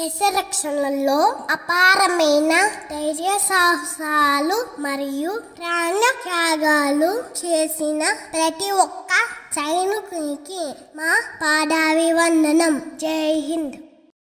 దేశ రక్షణలో అపారమైన ధైర్య సాహసాలు మరియు ప్రాణ త్యాగాలు చేసిన ప్రతి ఒక్క సైనికునికి మా పాదాభివందనం జై హింద్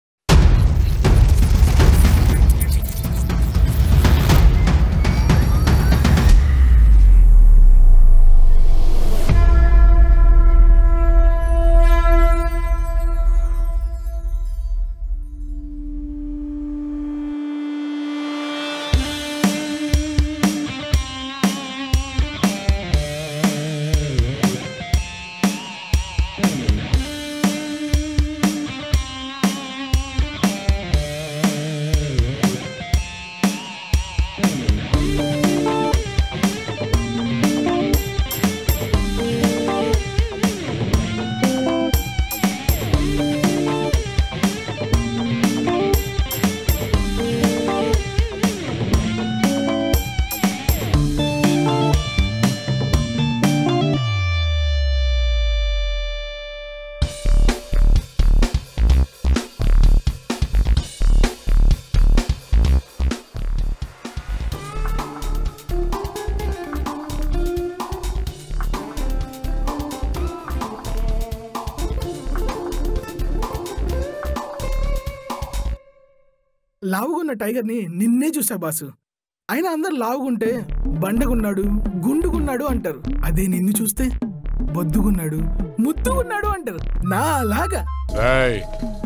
లావుగున్న టైగర్ని నిన్నే చూసా బాసు అయినా అందరు లావుగుంటే బండగున్నాడు గుండుగున్నాడు అంటారు అదే నిన్ను చూస్తే బొద్దుగున్నాడు ముద్దుగున్నాడు అంటారు నా అలాగా రేయ్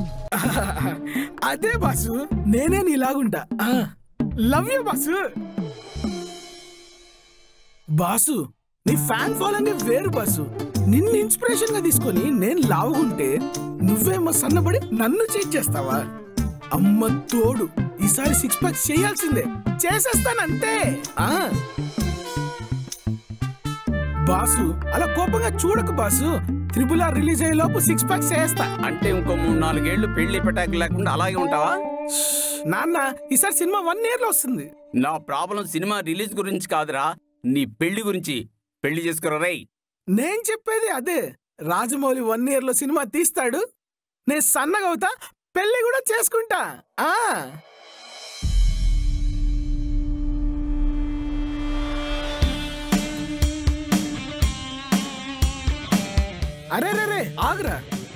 అదే బాసు నేనే నీలాగుంటా లవ్ యూ బాసు బాసు నీ ఫ్యాన్ ఫాలోయింగ్ వేరు బాసు నిన్ను ఇన్స్పిరేషన్ గా తీసుకొని నేను లావుగుంటే నువ్వేమో సన్నబడి నన్ను చీట్ చేస్తావా అమ్మ తోడు ఈసారి సిక్స్ ప్యాక్ చేయాల్సిందే చేసేస్తానంతే ఆ బాసు అలా కోపంగా చూడకు బాసు త్రిపుల్ ఆర్ రిలీజ్ అయ్యే లోపు సిక్స్ ప్యాక్ చేస్తా అంటే ఇంకో మూడు నాలుగేళ్లు పెళ్లి పెటాకు లేకుండా అలాగే ఉంటావా నాన్న ఈసారి సినిమా వన్ ఇయర్ లో వస్తుంది నా ప్రాబ్లం సినిమా రిలీజ్ గురించి కాదురా నీ పెళ్లి గురించి పెళ్లి చేసుకురా రై నేను చెప్పేది అదే రాజమౌళి వన్ ఇయర్ లో సినిమా తీస్తాడు నేను సన్నగా అవుతా పెళ్లి కూడా చేసుకుంటా ఆ అరే రే రే ఆగురా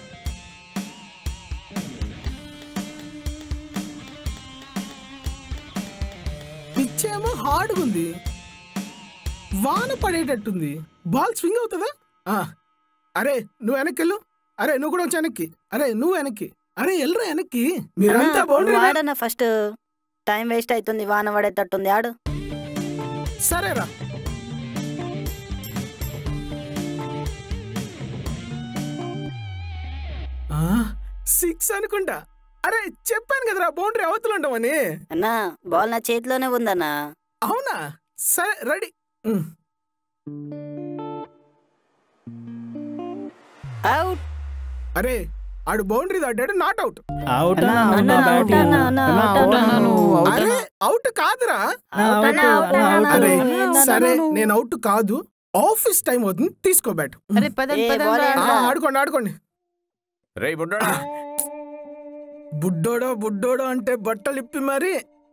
పిచ్చేమో హార్డ్గా ఉంది వాన పడేటట్టుంది బాల్ స్వింగ్ అవుతుందా ఆ, అరే నువ్వు వెనక్కి అరే నువ్వు కూడా వచ్చి వెనక్కి అరే నువ్వు వెనక్కి అరే ఎల్రా వెనక్కి మీరంతా బౌండరీ వాడన ఫస్ట్ టైం వేస్ట్ అవుతుంది వాన పడేటట్టుంది ఆడు సరేరా సిక్స్ అనుకుంటా అరే చెప్పాను కదరా బౌండరీ అవతలు ఉండమని అన్నా బాల్ నా చేతిలోనే ఉందన్నా అవునా సరే రెడీ ఉమ్. అవుట్ అరే ఆడు బౌండరీ దాటాడు నాట్ అవుట్ అవుట్ అన్నా, అన్నా, అన్నా, అవుట్ అవుట్ అన్నా, అన్నా, అన్నా, అవుట్ అవుట్ అన్నా. అన్నా, నువ్వు అవుట్ అరే అన్నా. అవుట్ కాదురా అవుట్ అన్నా, అవుట్ అన్నా, అవుట్ అరే అన్నా. ఏందన్నా సరే నువ్వు? నేను అవుట్ కాదు ఆఫీస్ టైం అవుతుంది తీసుకో బ్యాట్ అరే పదండి ఏ, పదండి బాల్ రా. ఆ, ఏంట్రా? ఆడుకోండి ఆడుకోండి రే బుడ్డోడా బుడ్డోడో బుడ్డోడో అంటే బట్టలు ఇప్పి మరి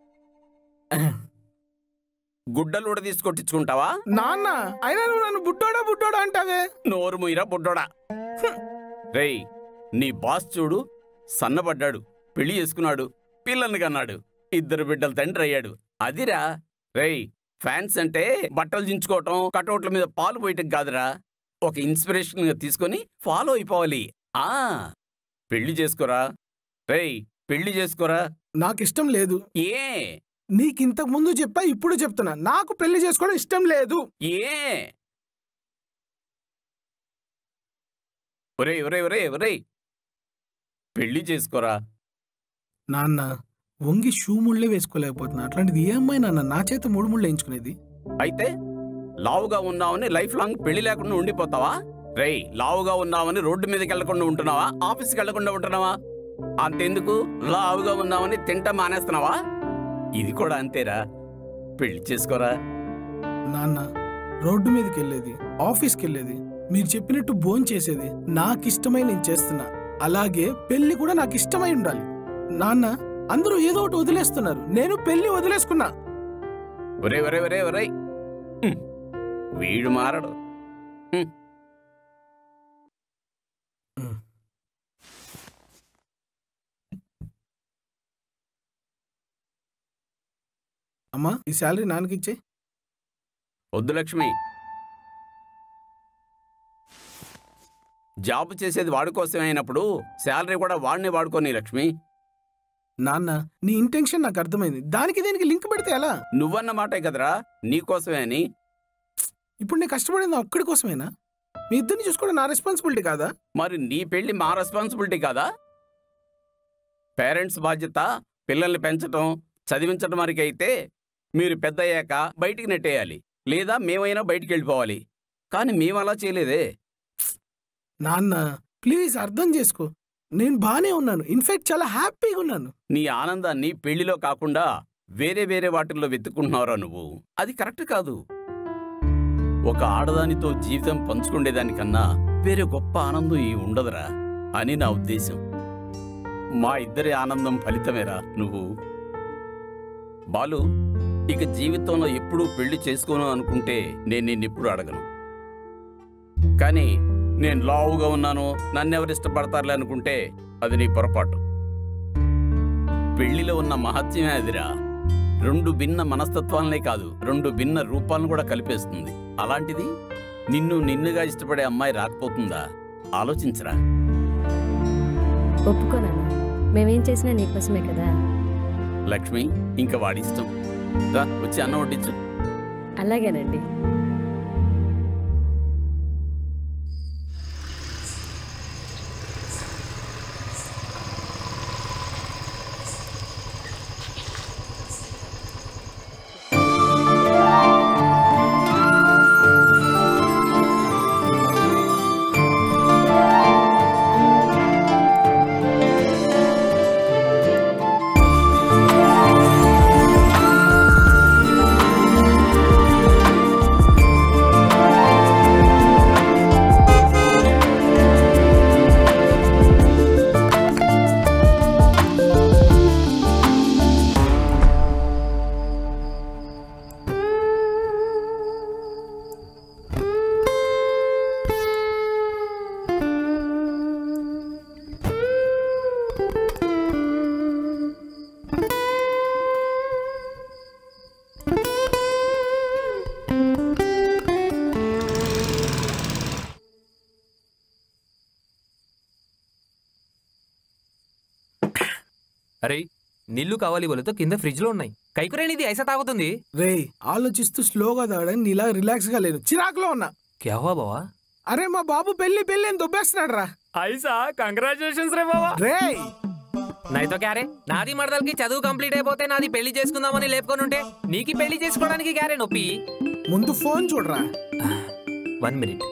గుడ్డలు కూడా తీసుకొట్టించుకుంటావా నాన్న అయినా నువ్వు నన్ను బుడ్డోడో బుడ్డోడో అంటావే నోరు ముయిరా బుడ్డోడా రేయ్ నీ బాస్ చూడు సన్నబడ్డాడు పెళ్లి చేసుకున్నాడు పిల్లల్ని కన్నాడు ఇద్దరు బిడ్డల తండ్రి అయ్యాడు అదిరా రేయ్ ఫ్యాన్స్ అంటే బట్టలు దించుకోవటం కటౌట్ల మీద పాలు పోయటం కాదురా ఒక ఇన్స్పిరేషన్ గా తీసుకొని ఫాలో అయిపోవాలి ఆ పెళ్లి చేసుకోరా రేయ్ పెళ్లి చేసుకోరా నాకు ఇష్టం లేదు ఏ నీకు ఇంతకు ముందు చెప్పా ఇప్పుడు చెప్తున్నా నాకు పెళ్లి చేసుకోవడం ఇష్టం లేదు ఏ ఒరే ఒరే ఒరే ఒరే పెళ్లి చేసుకోరా నాన్న వంగి షూ ముళ్ళే వేసుకోలేకపోతున్నా అట్లాంటిది ఏ అమ్మాయి నాన్న నా చేత మూడు ముళ్ళు వేయించుకునేది అయితే లావుగా ఉన్నావని లైఫ్ లాంగ్ పెళ్లి లేకుండా ఉండిపోతావా రేయ్ లావుగా ఉన్నావని రోడ్డు మీదకి వెళ్లకుండా ఉంటున్నావా ఆఫీస్కి వెళ్లకుండా ఉంటున్నావా అంతెందుకు లావుగా ఉన్నావని తింటా మానేస్తున్నావా ఇది కూడా అంతేరా పెళ్లి చేసుకోరా నాన్న రోడ్డు మీదకి వెళ్ళేది ఆఫీస్కి వెళ్ళేది మీరు చెప్పినట్టు భోన్ చేసేది నాకు ఇష్టమై నేను చేస్తున్నా అలాగే పెళ్లి కూడా నాకు ఇష్టమై ఉండాలి నాన్న అందరూ ఏదో ఒకటి వదిలేస్తున్నారు నేను పెళ్లి వదిలేసుకున్నా ఒరే ఒరే ఒరే ఒరే హ్మ్. వీడు మారడు హ్మ్. అమ్మా ఈ శాలరీ నాన్నకి ఇచ్చే వద్దు లక్ష్మి జాబ్ చేసేది వాడి కోసమే అయినప్పుడు శాలరీ కూడా వాడిని వాడుకోని లక్ష్మి నాన్న నీ ఇంటెన్షన్ నాకు అర్థమైంది దానికి దీనికి లింక్ పెడితే ఎలా నువ్వన్న మాటే కదరా నీకోసమే అని ఇప్పుడు నేను కష్టపడింది ఒక్కడి కోసమేనా మీ ఇద్దరిని చూసుకోవడం నా రెస్పాన్సిబిలిటీ కాదా మరి నీ పెళ్లి మా రెస్పాన్సిబిలిటీ కాదా పేరెంట్స్ బాధ్యత పిల్లల్ని పెంచటం చదివించడం వరకు అయితే మీరు పెద్ద అయ్యాక బయటికి నెట్టేయాలి లేదా మేమైనా బయటికి వెళ్ళిపోవాలి కానీ మేము అలా చేయలేదే నాన్న ప్లీజ్ అర్థం చేసుకో నేను బానే ఉన్నాను ఇన్ఫాక్ట్ చాలా హ్యాపీగా ఉన్నాను నీ ఆనందాన్ని పెళ్లిలో కాకుండా వేరే వేరే వాటిల్లో వెతుక్కుంటున్నావురా నువ్వు అది కరెక్ట్ కాదు ఒక ఆడదానితో జీవితం పంచుకునేదానికన్నా వేరే గొప్ప ఆనందం ఈ ఉండదురా అని నా ఉద్దేశం మా ఇద్దరి ఆనందం ఫలితమేరా నువ్వు బాలు ఇక జీవితంలో ఎప్పుడూ పెళ్లి చేసుకోను అనుకుంటే నేను నిన్నెప్పుడు అడగను కానీ నేను లావుగా ఉన్నాను నన్నెవరు ఇష్టపడతారులే అనుకుంటే అది నీ పొరపాటు పెళ్లిలో ఉన్న మహత్యమే అదిరా రెండు భిన్న మనస్తత్వాలనే కాదు రెండు భిన్న రూపాలను కూడా కలిపేస్తుంది అలాంటిది నిన్ను నిన్నుగా ఇష్టపడే అమ్మాయి రాకపోతుందా ఆలోచించరా ఒప్పుకోనాను మేమేం చేసినా నీకోసమే కదా లక్ష్మి ఇంకా వాడిష్టం రా వచ్చి అన్నం వడ్డించు అలాగేనండి అరే నీళ్లు కావాలి బోలతో కింద ఫ్రిడ్జ్ లో ఉన్నాయి కైకురేనిది ఐసా తాగుతుంది రే ఆలోచిస్తూ స్లోగా తాగడం నీలా రిలాక్స్ గా లేదు చిరాకులో ఉన్నా క్యా హువా బావా అరే మా బాబు పెళ్లి పెళ్లి అని దొబ్బేస్తున్నాడు రా ఐసా కంగ్రాచులేషన్స్ రే బావా రే నైతో క్యారే నాది మరదలకి చదువు కంప్లీట్ అయిపోతే నాది పెళ్లి చేసుకుందామని లేపుకొని ఉంటే నీకి పెళ్లి చేసుకోవడానికి క్యారే నొప్పి ముందు ఫోన్ చూడరా one minute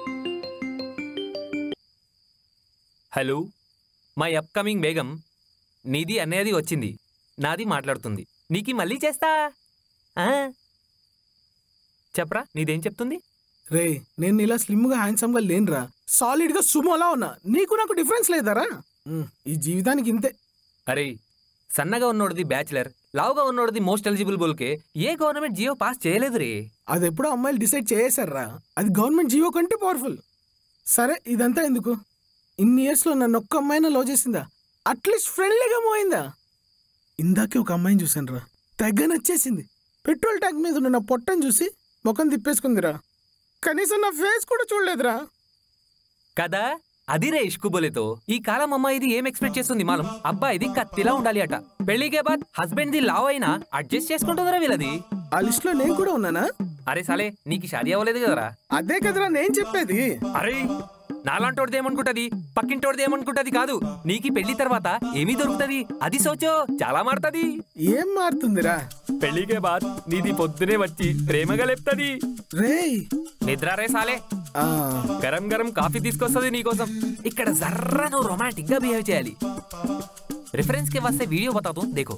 hello my upcoming బేగం నీది అనేది వచ్చింది నాది మాట్లాడుతుంది నీకి మళ్ళీ చేస్తా ఆ? చెప్పరా నీదేం చెప్తుంది రే నేను ఇలా స్లిమ్ గా హ్యాండ్సమ్ గా లేనురా సాలిడ్ గా సుమోలా ఉన్నా నీకు నాకు డిఫరెన్స్ లేదరా ఉమ్, ఈ జీవితానికి ఇంతే అరే సన్నగా ఉన్నోడిది బ్యాచిలర్ లావుగా ఉన్నోడిది మోస్ట్ ఎలిజిబుల్ బోల్కే ఏ గవర్నమెంట్ జియో పాస్ చేయలేదు రే అది ఎప్పుడో అమ్మాయిలు డిసైడ్ చేశారా అది గవర్నమెంట్ జీవో కంటే పవర్ఫుల్ సరే ఇదంతా ఎందుకు ఇన్ని ఇయర్స్ లో నన్ను ఒక్క అమ్మాయినా లవ్ చేసిందా అట్లీస్ట్ ఫ్రెండ్లీగా పోయిందా ఇందాకే ఒక అమ్మాయిని చూశాను రా తెగ నచ్చేసింది పెట్రోల్ ట్యాంక్ మీద ఉన్న నా పొట్టను చూసి ముఖం తిప్పేసుకుందిరా కనీసం నా ఫేస్ కూడా చూడలేదురా కదా అది రే ఇష్కు బోలేతో ఈ కాలం అమ్మాయిది ఏం ఎక్స్పెక్ట్ చేస్తుంది మాలం అబ్బాయిది కత్తిలా ఉండాలి అట పెళ్లికే బాద్ హస్బెండ్ ది లావ్ అయినా అడ్జస్ట్ చేసుకుంటుందిరా వీళ్ళది ఆ లిస్ట్ లో నేను కూడా ఉన్నానా అరే సాలే నీకు షాదీ అవ్వలేదు కదరా అదే కదరా నేను చెప్పేది అరే నాలాంటోడిది ఏమనుకుంటది పక్కింటోడిది ఏమనుకుంటది కాదు నీకి పెళ్లి తర్వాత ఏమీ దొరుకుతది అది సోచో చాలా మారుతది ఏం మారుతుందిరా పెళ్లికే బాద్ నీది పొద్దునే వచ్చి ప్రేమగా లేపుతది రేయ్ నిద్ర రే సాలే ఆ, గరం గరం కాఫీ తీసుకొస్తుంది నీకోసం ఇక్కడ జర్రా నువ్వు రొమాంటిక్ గా బిహేవ్ చేయాలి రిఫరెన్స్ కి వస్తే వీడియో బతాతూ దేకో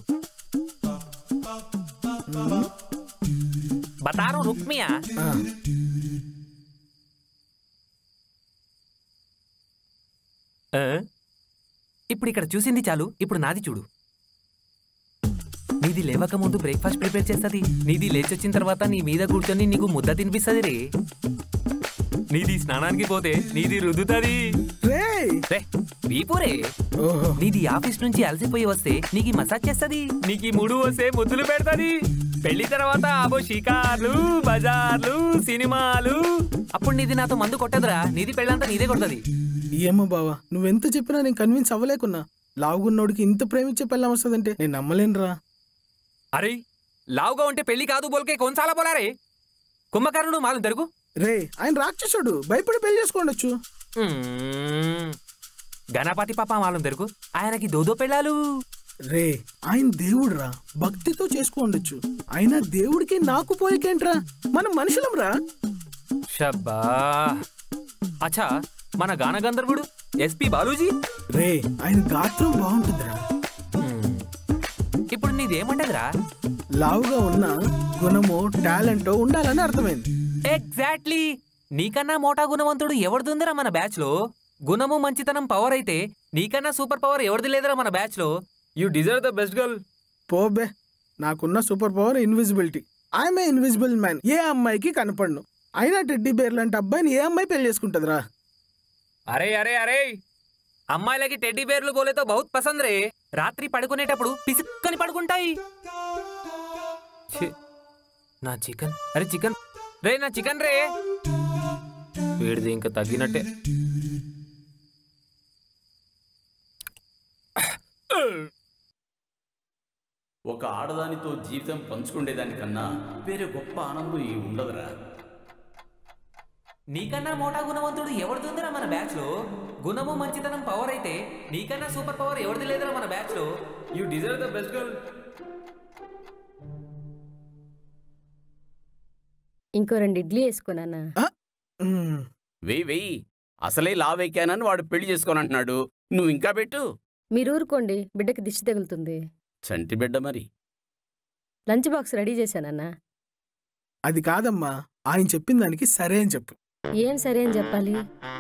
బతారో రుక్మియా ఆ. ఆ? ఇప్పుడు ఇక్కడ చూసింది చాలు ఇప్పుడు నాది చూడు నీది లేవక ముందు బ్రేక్ఫాస్ట్ ప్రిపేర్ చేస్తుంది నీది లేచొచ్చిన తర్వాత నీ మీద కూర్చొని నీకు ముద్ద తినిపిస్తుంది రే నీది స్నానానికి పోతే నీది రుద్దుతుంది రే రే వీపురే ఓహో నీది ఆఫీస్ నుంచి అలసిపోయి వస్తే నీకు మసాజ్ చేస్తది నీకు మూడు వస్తే ముద్దులు పెడతది పెళ్లి తర్వాత ఆబో షికార్లు బజార్లు సినిమాలు అప్పుడు నీది నాతో మందు కొట్టదురా నీది పెళ్ళంతా నీదే కొడుతుంది ఏమో బావా నువ్వెంత చెప్పినా నేను కన్విన్స్ అవ్వలేకున్నా లావుగున్నోడికి ఇంత ప్రేమించే పెళ్ళం వస్తుందంటే నేను నమ్మలేనురా అరే లావుగా ఉంటే పెళ్లి కాదు బోల్కే కొన్సాల పోలారే కుంభకర్ణుడు మాలు దరుగు రే ఆయన రాక్షసుడు భయపడి పెళ్లి చేసుకోండొచ్చు గణపతి పాప మాలం దరుగు ఆయనకి దోదో పెళ్ళాలు రే ఆయన దేవుడురా భక్తితో చేసుకోండొచ్చు అయినా దేవుడికి నాకు పోయేకేంట్రా మనం మనుషులం రా షబ్బా అచ్చా మన గాన గంధర్వుడు ఎస్పి బాలూజీ రే ఆయన గాత్రం బాగుంటుందిరా హ్మ్. ఇప్పుడు నీదేమంటదిరా లావుగా ఉన్న గుణమో టాలెంటో ఉండాలని అర్థమైంది ఎగ్జాక్ట్లీ నీకన్నా మోటా గుణవంతుడు ఎవరిదుందిరా మన బ్యాచ్ లో గుణము మంచితనం పవర్ అయితే నీకన్నా సూపర్ పవర్ ఎవరిది లేదురా మన బ్యాచ్ లో you deserve the best girl పోబే నాకున్న super power invisibility I'm invisible man ఏ అమ్మాయికి కనపడను అయినా టెడ్డీ బేర్ లాంటి అబ్బాయిని ఏ అమ్మాయి పెళ్లి చేసుకుంటుందిరా అరే అరే అరే అమ్మాయిలకి టెడ్డీ బేర్లు బోలేతో బహుత్ పసంద్ రే రాత్రి పడుకునేటప్పుడు పిసుక్కని పడుకుంటాయి ఛీ, నా చికెన్ అరే చికెన్ రే నా చికెన్ రే వీడిది ఇంకా తగ్గినట్టే ఒక ఆడదానితో జీవితం పంచుకునేదానికన్నా వేరే గొప్ప ఆనందం ఈ ఉండదురా నీకన్నా మోటా గుణవంతుడు ఎవరిదుందిరా మన బ్యాచ్ లో గుణము మంచితనం పవర్ అయితే నీకన్నా సూపర్ పవర్ ఎవరిది లేదురా మన బ్యాచ్ లో you deserve the best girl ఇంకో రెండు ఇడ్లీ వేసుకోనన్నా మ్మ్. వెయ్యి వెయ్యి అసలే లావెక్కానని వాడు పెళ్లి చేసుకోనంటున్నాడు నువ్వు ఇంకా పెట్టు మీరు ఊరుకోండి బిడ్డకి దిష్టి తగులుతుంది చంటి బిడ్డ మరి లంచ్ బాక్స్ రెడీ చేశానన్నా అది కాదమ్మా ఆయన చెప్పిన దానికి సరే అని చెప్పు ఏం సరే అని చెప్పాలి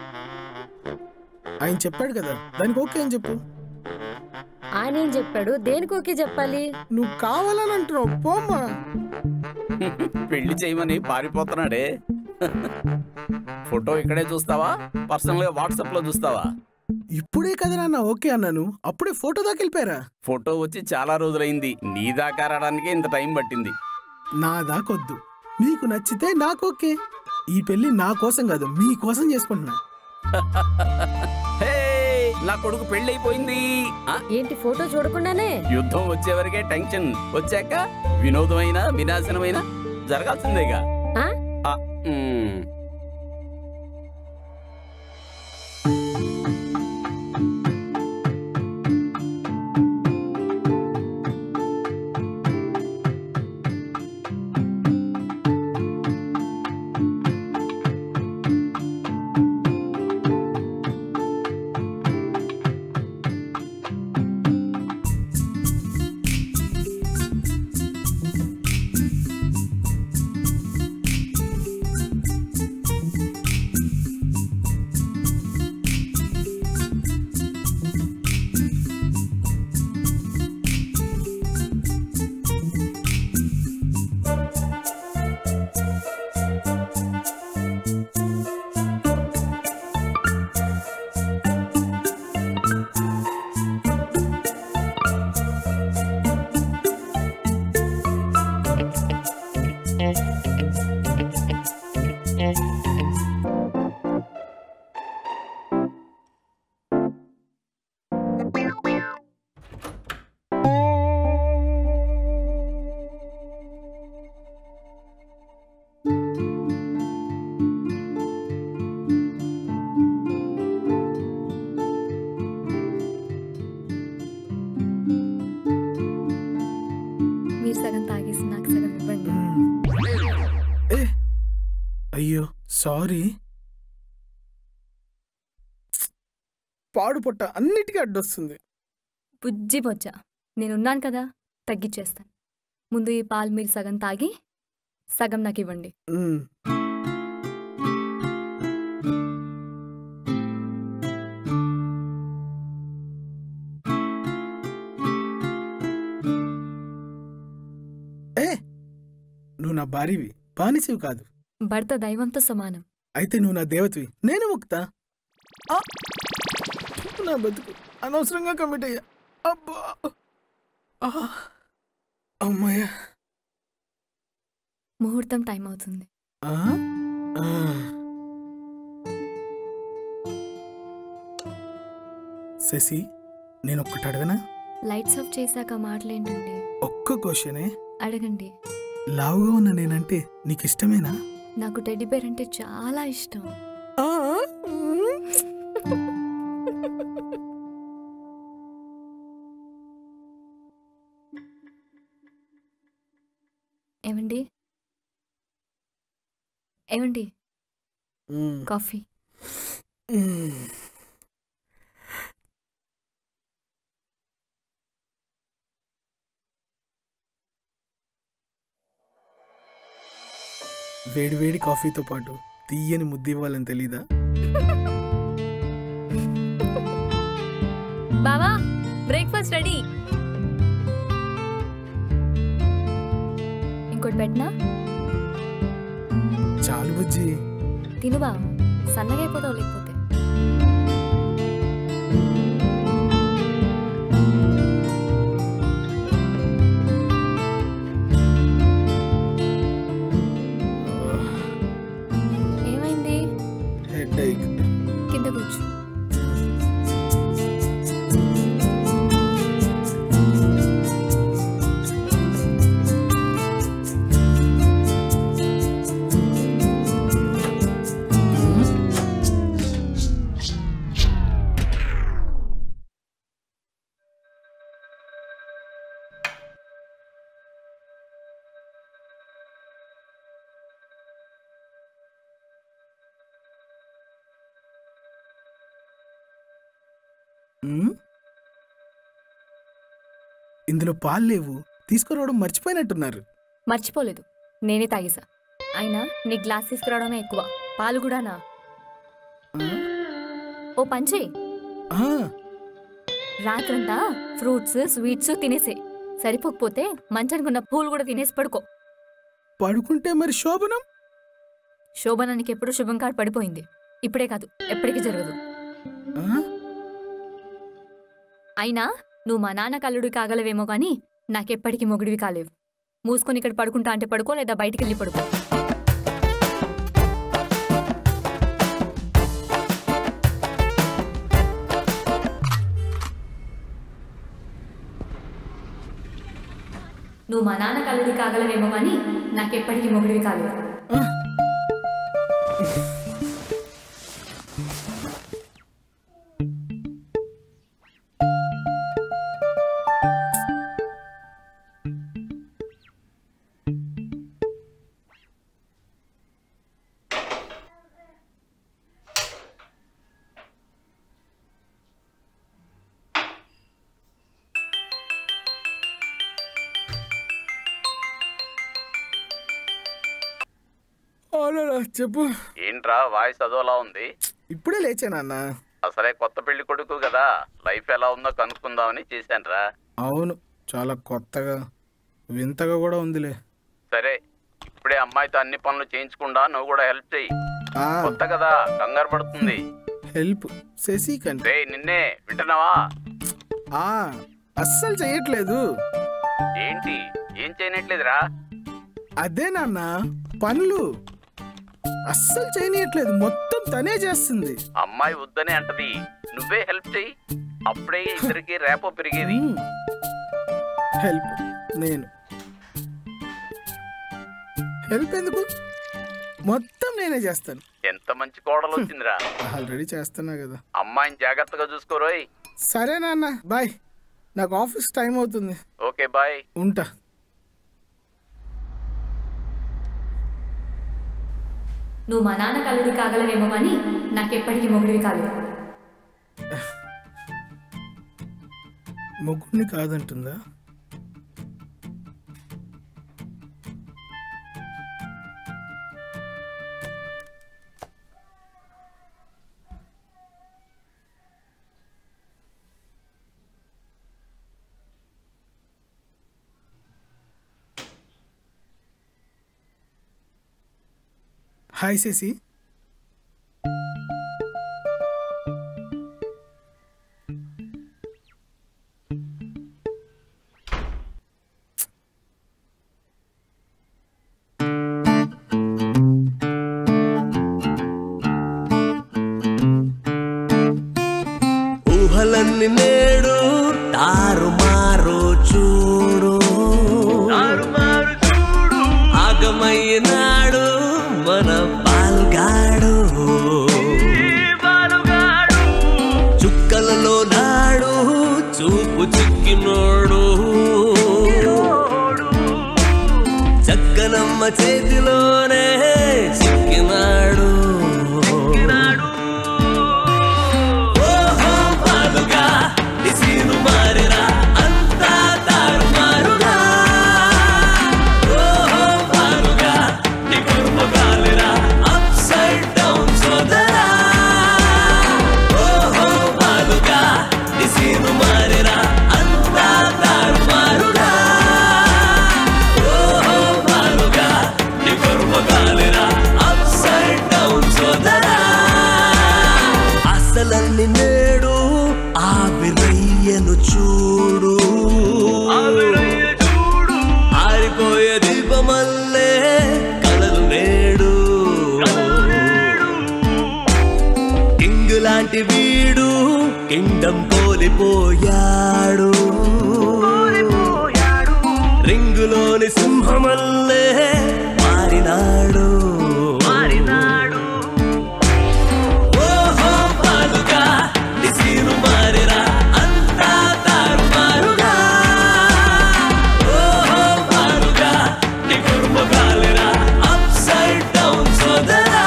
ఆయన చెప్పాడు కదా దానికి ఓకే అని చెప్పు ఆయన ఏం చెప్పాడు దేనికి ఓకే చెప్పాలి నువ్వు కావాలని అంటున్నావు పోమ్మా పెళ్లి చేయమని పారిపోతున్నాడే ఫోటో ఇక్కడే చూస్తావా పర్సనల్ గా వాట్సాప్ లో చూస్తావా ఇప్పుడే కదా నాన్న ఓకే అన్నాను అప్పుడే ఫోటో దాకా వెళ్ళిపోయారా ఫోటో వచ్చి చాలా రోజులైంది నీ దాకా రావడానికే ఇంత టైం పట్టింది నా దాకొద్దు మీకు నచ్చితే నాకు ఓకే ఈ పెళ్లి నా కోసం కాదు మీ కోసం చేసుకుంటున్నా హే నా కొడుకు పెళ్లి అయిపోయింది ఆ, ఏంటి ఫోటో చూడకుండానే యుద్ధం వచ్చేవరకే టెన్షన్ వచ్చాక వినోదమైన వినాశనమైన జరగాల్సిందేగా ఆ? ఆ, మ్. మీరు సగం తాగేసి నాకు సగం ఇవ్వండి ఏ అయ్యో సారీ పాడు పొట్ట అన్నిటికీ అడ్డొస్తుంది బుజ్జి బొజ్జ నేనున్నాను కదా తగ్గిచ్చేస్తాను ముందు ఈ పాలు మీరు సగం తాగి సగం నాకు ఇవ్వండి మ్మ్. నువ్వు నా భార్యవి బానిసివి కాదు భర్త దైవంతో సమానం అయితే నువ్వు నా దేవతవి నేను ముక్త ఆ! నా బతుకు అనవసరంగా కమిట్ అయ్యా అబ్బా ఆ! అమ్మయ్యా ముహూర్తం టైం అవుతుంది ఆ? ఆ. శశి నేను ఒక్కటి అడగనా లైట్స్ ఆఫ్ చేశాక మాటలేంటండి ఒక్క క్వశ్చనే అడగండి లావుగా ఉన్న నేనంటే నీకు ఇష్టమేనా నాకు టెడ్డీ బేర్ అంటే చాలా ఇష్టం ఆ? ఏమండి ఏమండి మ్మ్. కాఫీ మ్మ్. వేడి వేడి కాఫీతో పాటు తీయని ముద్ద ఇవ్వాలని తెలీదా బావా బ్రేక్ఫాస్ట్ రెడీ ఇంకోటి పెట్టినా చాలు బుజ్జి తినువా సన్నగా అయిపోతావు లేకపోతే ఏమైంది హెడ్ ఏక్ కింద కూర్చో మ్మ్? ఇందులో పాలు లేవు తీసుకురావడం మర్చిపోయినట్టున్నారు మర్చిపోలేదు నేనే తాగేసా అయినా నీ గ్లాస్ తీసుకురావడమే ఎక్కువ పాలు కూడానా ఆ? ఓ పంచే ఆ, రాత్రంతా ఫ్రూట్స్ స్వీట్స్ తినేసే సరిపోకపోతే మంచానికున్న పూలు కూడా తినేసి పడుకో పడుకుంటే మరి శోభనం శోభనానికి ఎప్పుడు శుభం కాడు పడిపోయింది ఇప్పుడే కాదు ఎప్పటికీ జరగదు ఆ? అయినా నువ్వు మా నాన్న కల్లుడి కాగలవేమో కానీ నాకెప్పటికీ మొగుడివి కాలేవు మూసుకొని ఇక్కడ పడుకుంటా అంటే పడుకో లేదా బయటికి వెళ్ళి పడుకో నువ్వు మా నాన్న కల్లుడి కాగలవేమో కానీ నాకెప్పటికీ మొగుడివి కాలేవు అవునా చెప్పు ఏంట్రా వాయిస్ అదోలా ఉంది ఇప్పుడే లేచానన్నా అసలే కొత్త పెళ్లి కొడుకు కదా లైఫ్ ఎలా ఉందో కనుక్కుందామని చేశానురా అవును చాలా కొత్తగా వింతగా కూడా ఉందిలే సరే ఇప్పుడే అమ్మాయితో అన్ని పనులు చేయించకుండా నువ్వు కూడా హెల్ప్ చెయ్యి ఆ కొత్త కదా కంగారు పడుతుంది హెల్ప్ శశి కంటే రే నిన్నే వింటున్నావా ఆ అస్సలు చెయ్యట్లేదు ఏంటి ఏం చేయనట్లేదురా అదే నాన్న పనులు అస్సలు చేయనీయట్లేదు మొత్తం తనే చేస్తుంది అమ్మాయి వద్దనే అంటది నువ్వే హెల్ప్ చెయ్యి అప్పుడే ఇద్దరికి రేపో పెరిగేది మ్మ్. హెల్ప్ నేను హెల్ప్ ఎందుకు మొత్తం నేనే చేస్తాను ఎంత మంచి కోడలు వచ్చిందిరా ఆల్రెడీ చేస్తున్నా కదా అమ్మాయిని జాగ్రత్తగా చూసుకోరోయ్ సరే నాన్న బాయ్ నాకు ఆఫీస్ టైం అవుతుంది ఓకే బాయ్ ఉంటా నువ్వు మా నాన్న కల్లుడి కాగలవేమో కానీ నాకెప్పటికీ మొగుడివి కాలేవు మొగ్గుని కాదంటుందా హాయ్ శశి ఊహలన్నీ నేడు తారుమారు చూడు ఆగమయ్యనాడు మన పాల్గాడు చుక్కలలో నాడు చూపు చిక్కినోడు చక్కనమ్మ చేతిలోనే చిక్కినాడు ఓహో పాలుగా దిశను మారిరా అంతా తారుమారుగా ఓహో పాలుగా నీ కుర్మగాలిరా అప్సైడ్ డౌన్ సోదరా ఓహో పాలుగా దిశను మారిరా అంతా తారుమారుగా ఓహో పాలుగా నీ కుర్మగాలిరా అప్సైడ్ డౌన్ సోదరా అసలన్ని నేడు ఆవిరయ్యను చూడు ఆరిపోయే దీపమల్లే కలలు నేడు కింగ్ లాంటి వీడు కింగ్డమ్ కోలిపోయాడు రింగులోని సింహమల్లే మారినాడు మారినాడు ఓహో పాలుగా దిశను మారిరా అంతా తారుమారుగా ఓహో పాలుగా నీ కుర్మగాలిరా అప్సైడ్ డౌన్ సోదరా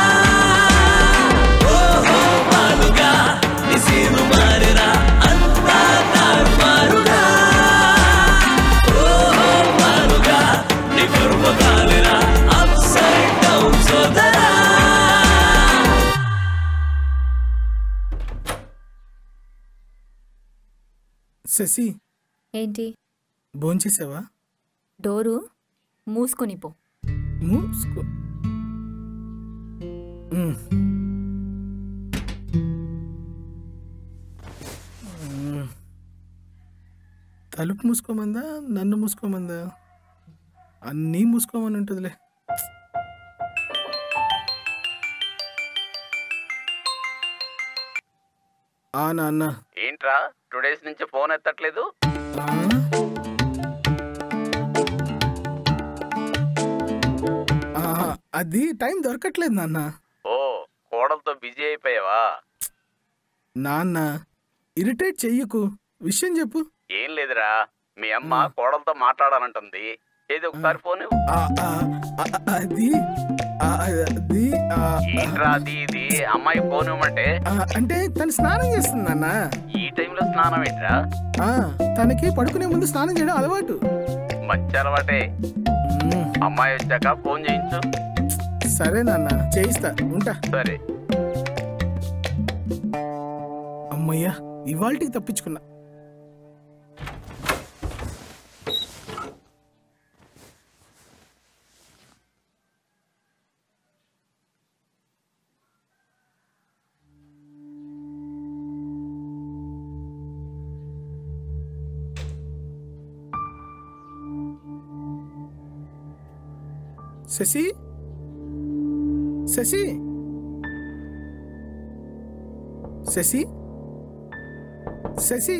ఓహో పాలుగా దిశను మారిరా అంతా తారుమారుగా ఓహో పాలుగా నీ కుర్మగాలిరా అప్సైడ్ డౌన్ సోదరా శశి ఏంటి భోంచేసావా డోరు మూసుకొని పో మూసుకో మ్మ్. మ్మ్. తలుపు మూసుకోమందా నన్ను మూసుకోమందా అన్నీ మూసుకోమని ఉంటుందిలే ఆ నాన్న ఏంట్రా టూ డేస్ నుంచి ఫోన్ ఎత్తట్లేదు ఆ? ఆ, అది టైం దొరకట్లేదు నాన్న ఓ కోడలతో బిజీ అయిపోయావా నాన్న ఇరిటేట్ చెయ్యకు విషయం చెప్పు ఏం లేదురా మీ అమ్మ కోడలతో మాట్లాడాలంటుంది ఏది ఒకసారి ఫోన్ ఇవ్వు. ఆ, ఆ, ఆ, అది ఆ, అది ఆ, ఏంట్రా అది ఇది అమ్మాయి ఫోన్ ఇవ్వమంటే ఆ, అంటే తను స్నానం చేస్తుంది నాన్న ఈ టైంలో స్నానం ఏంట్రా ఆ, తనకి పడుకునే ముందు స్నానం చేయడం అలవాటు మంచి అలవాటే మ్మ్. అమ్మాయి వచ్చాక ఫోన్ చేయించు సరే నాన్న చేయిస్తా ఉంటా సరే అమ్మయ్యా ఇవాళకి తప్పించుకున్నా శశి శశి శశి శశి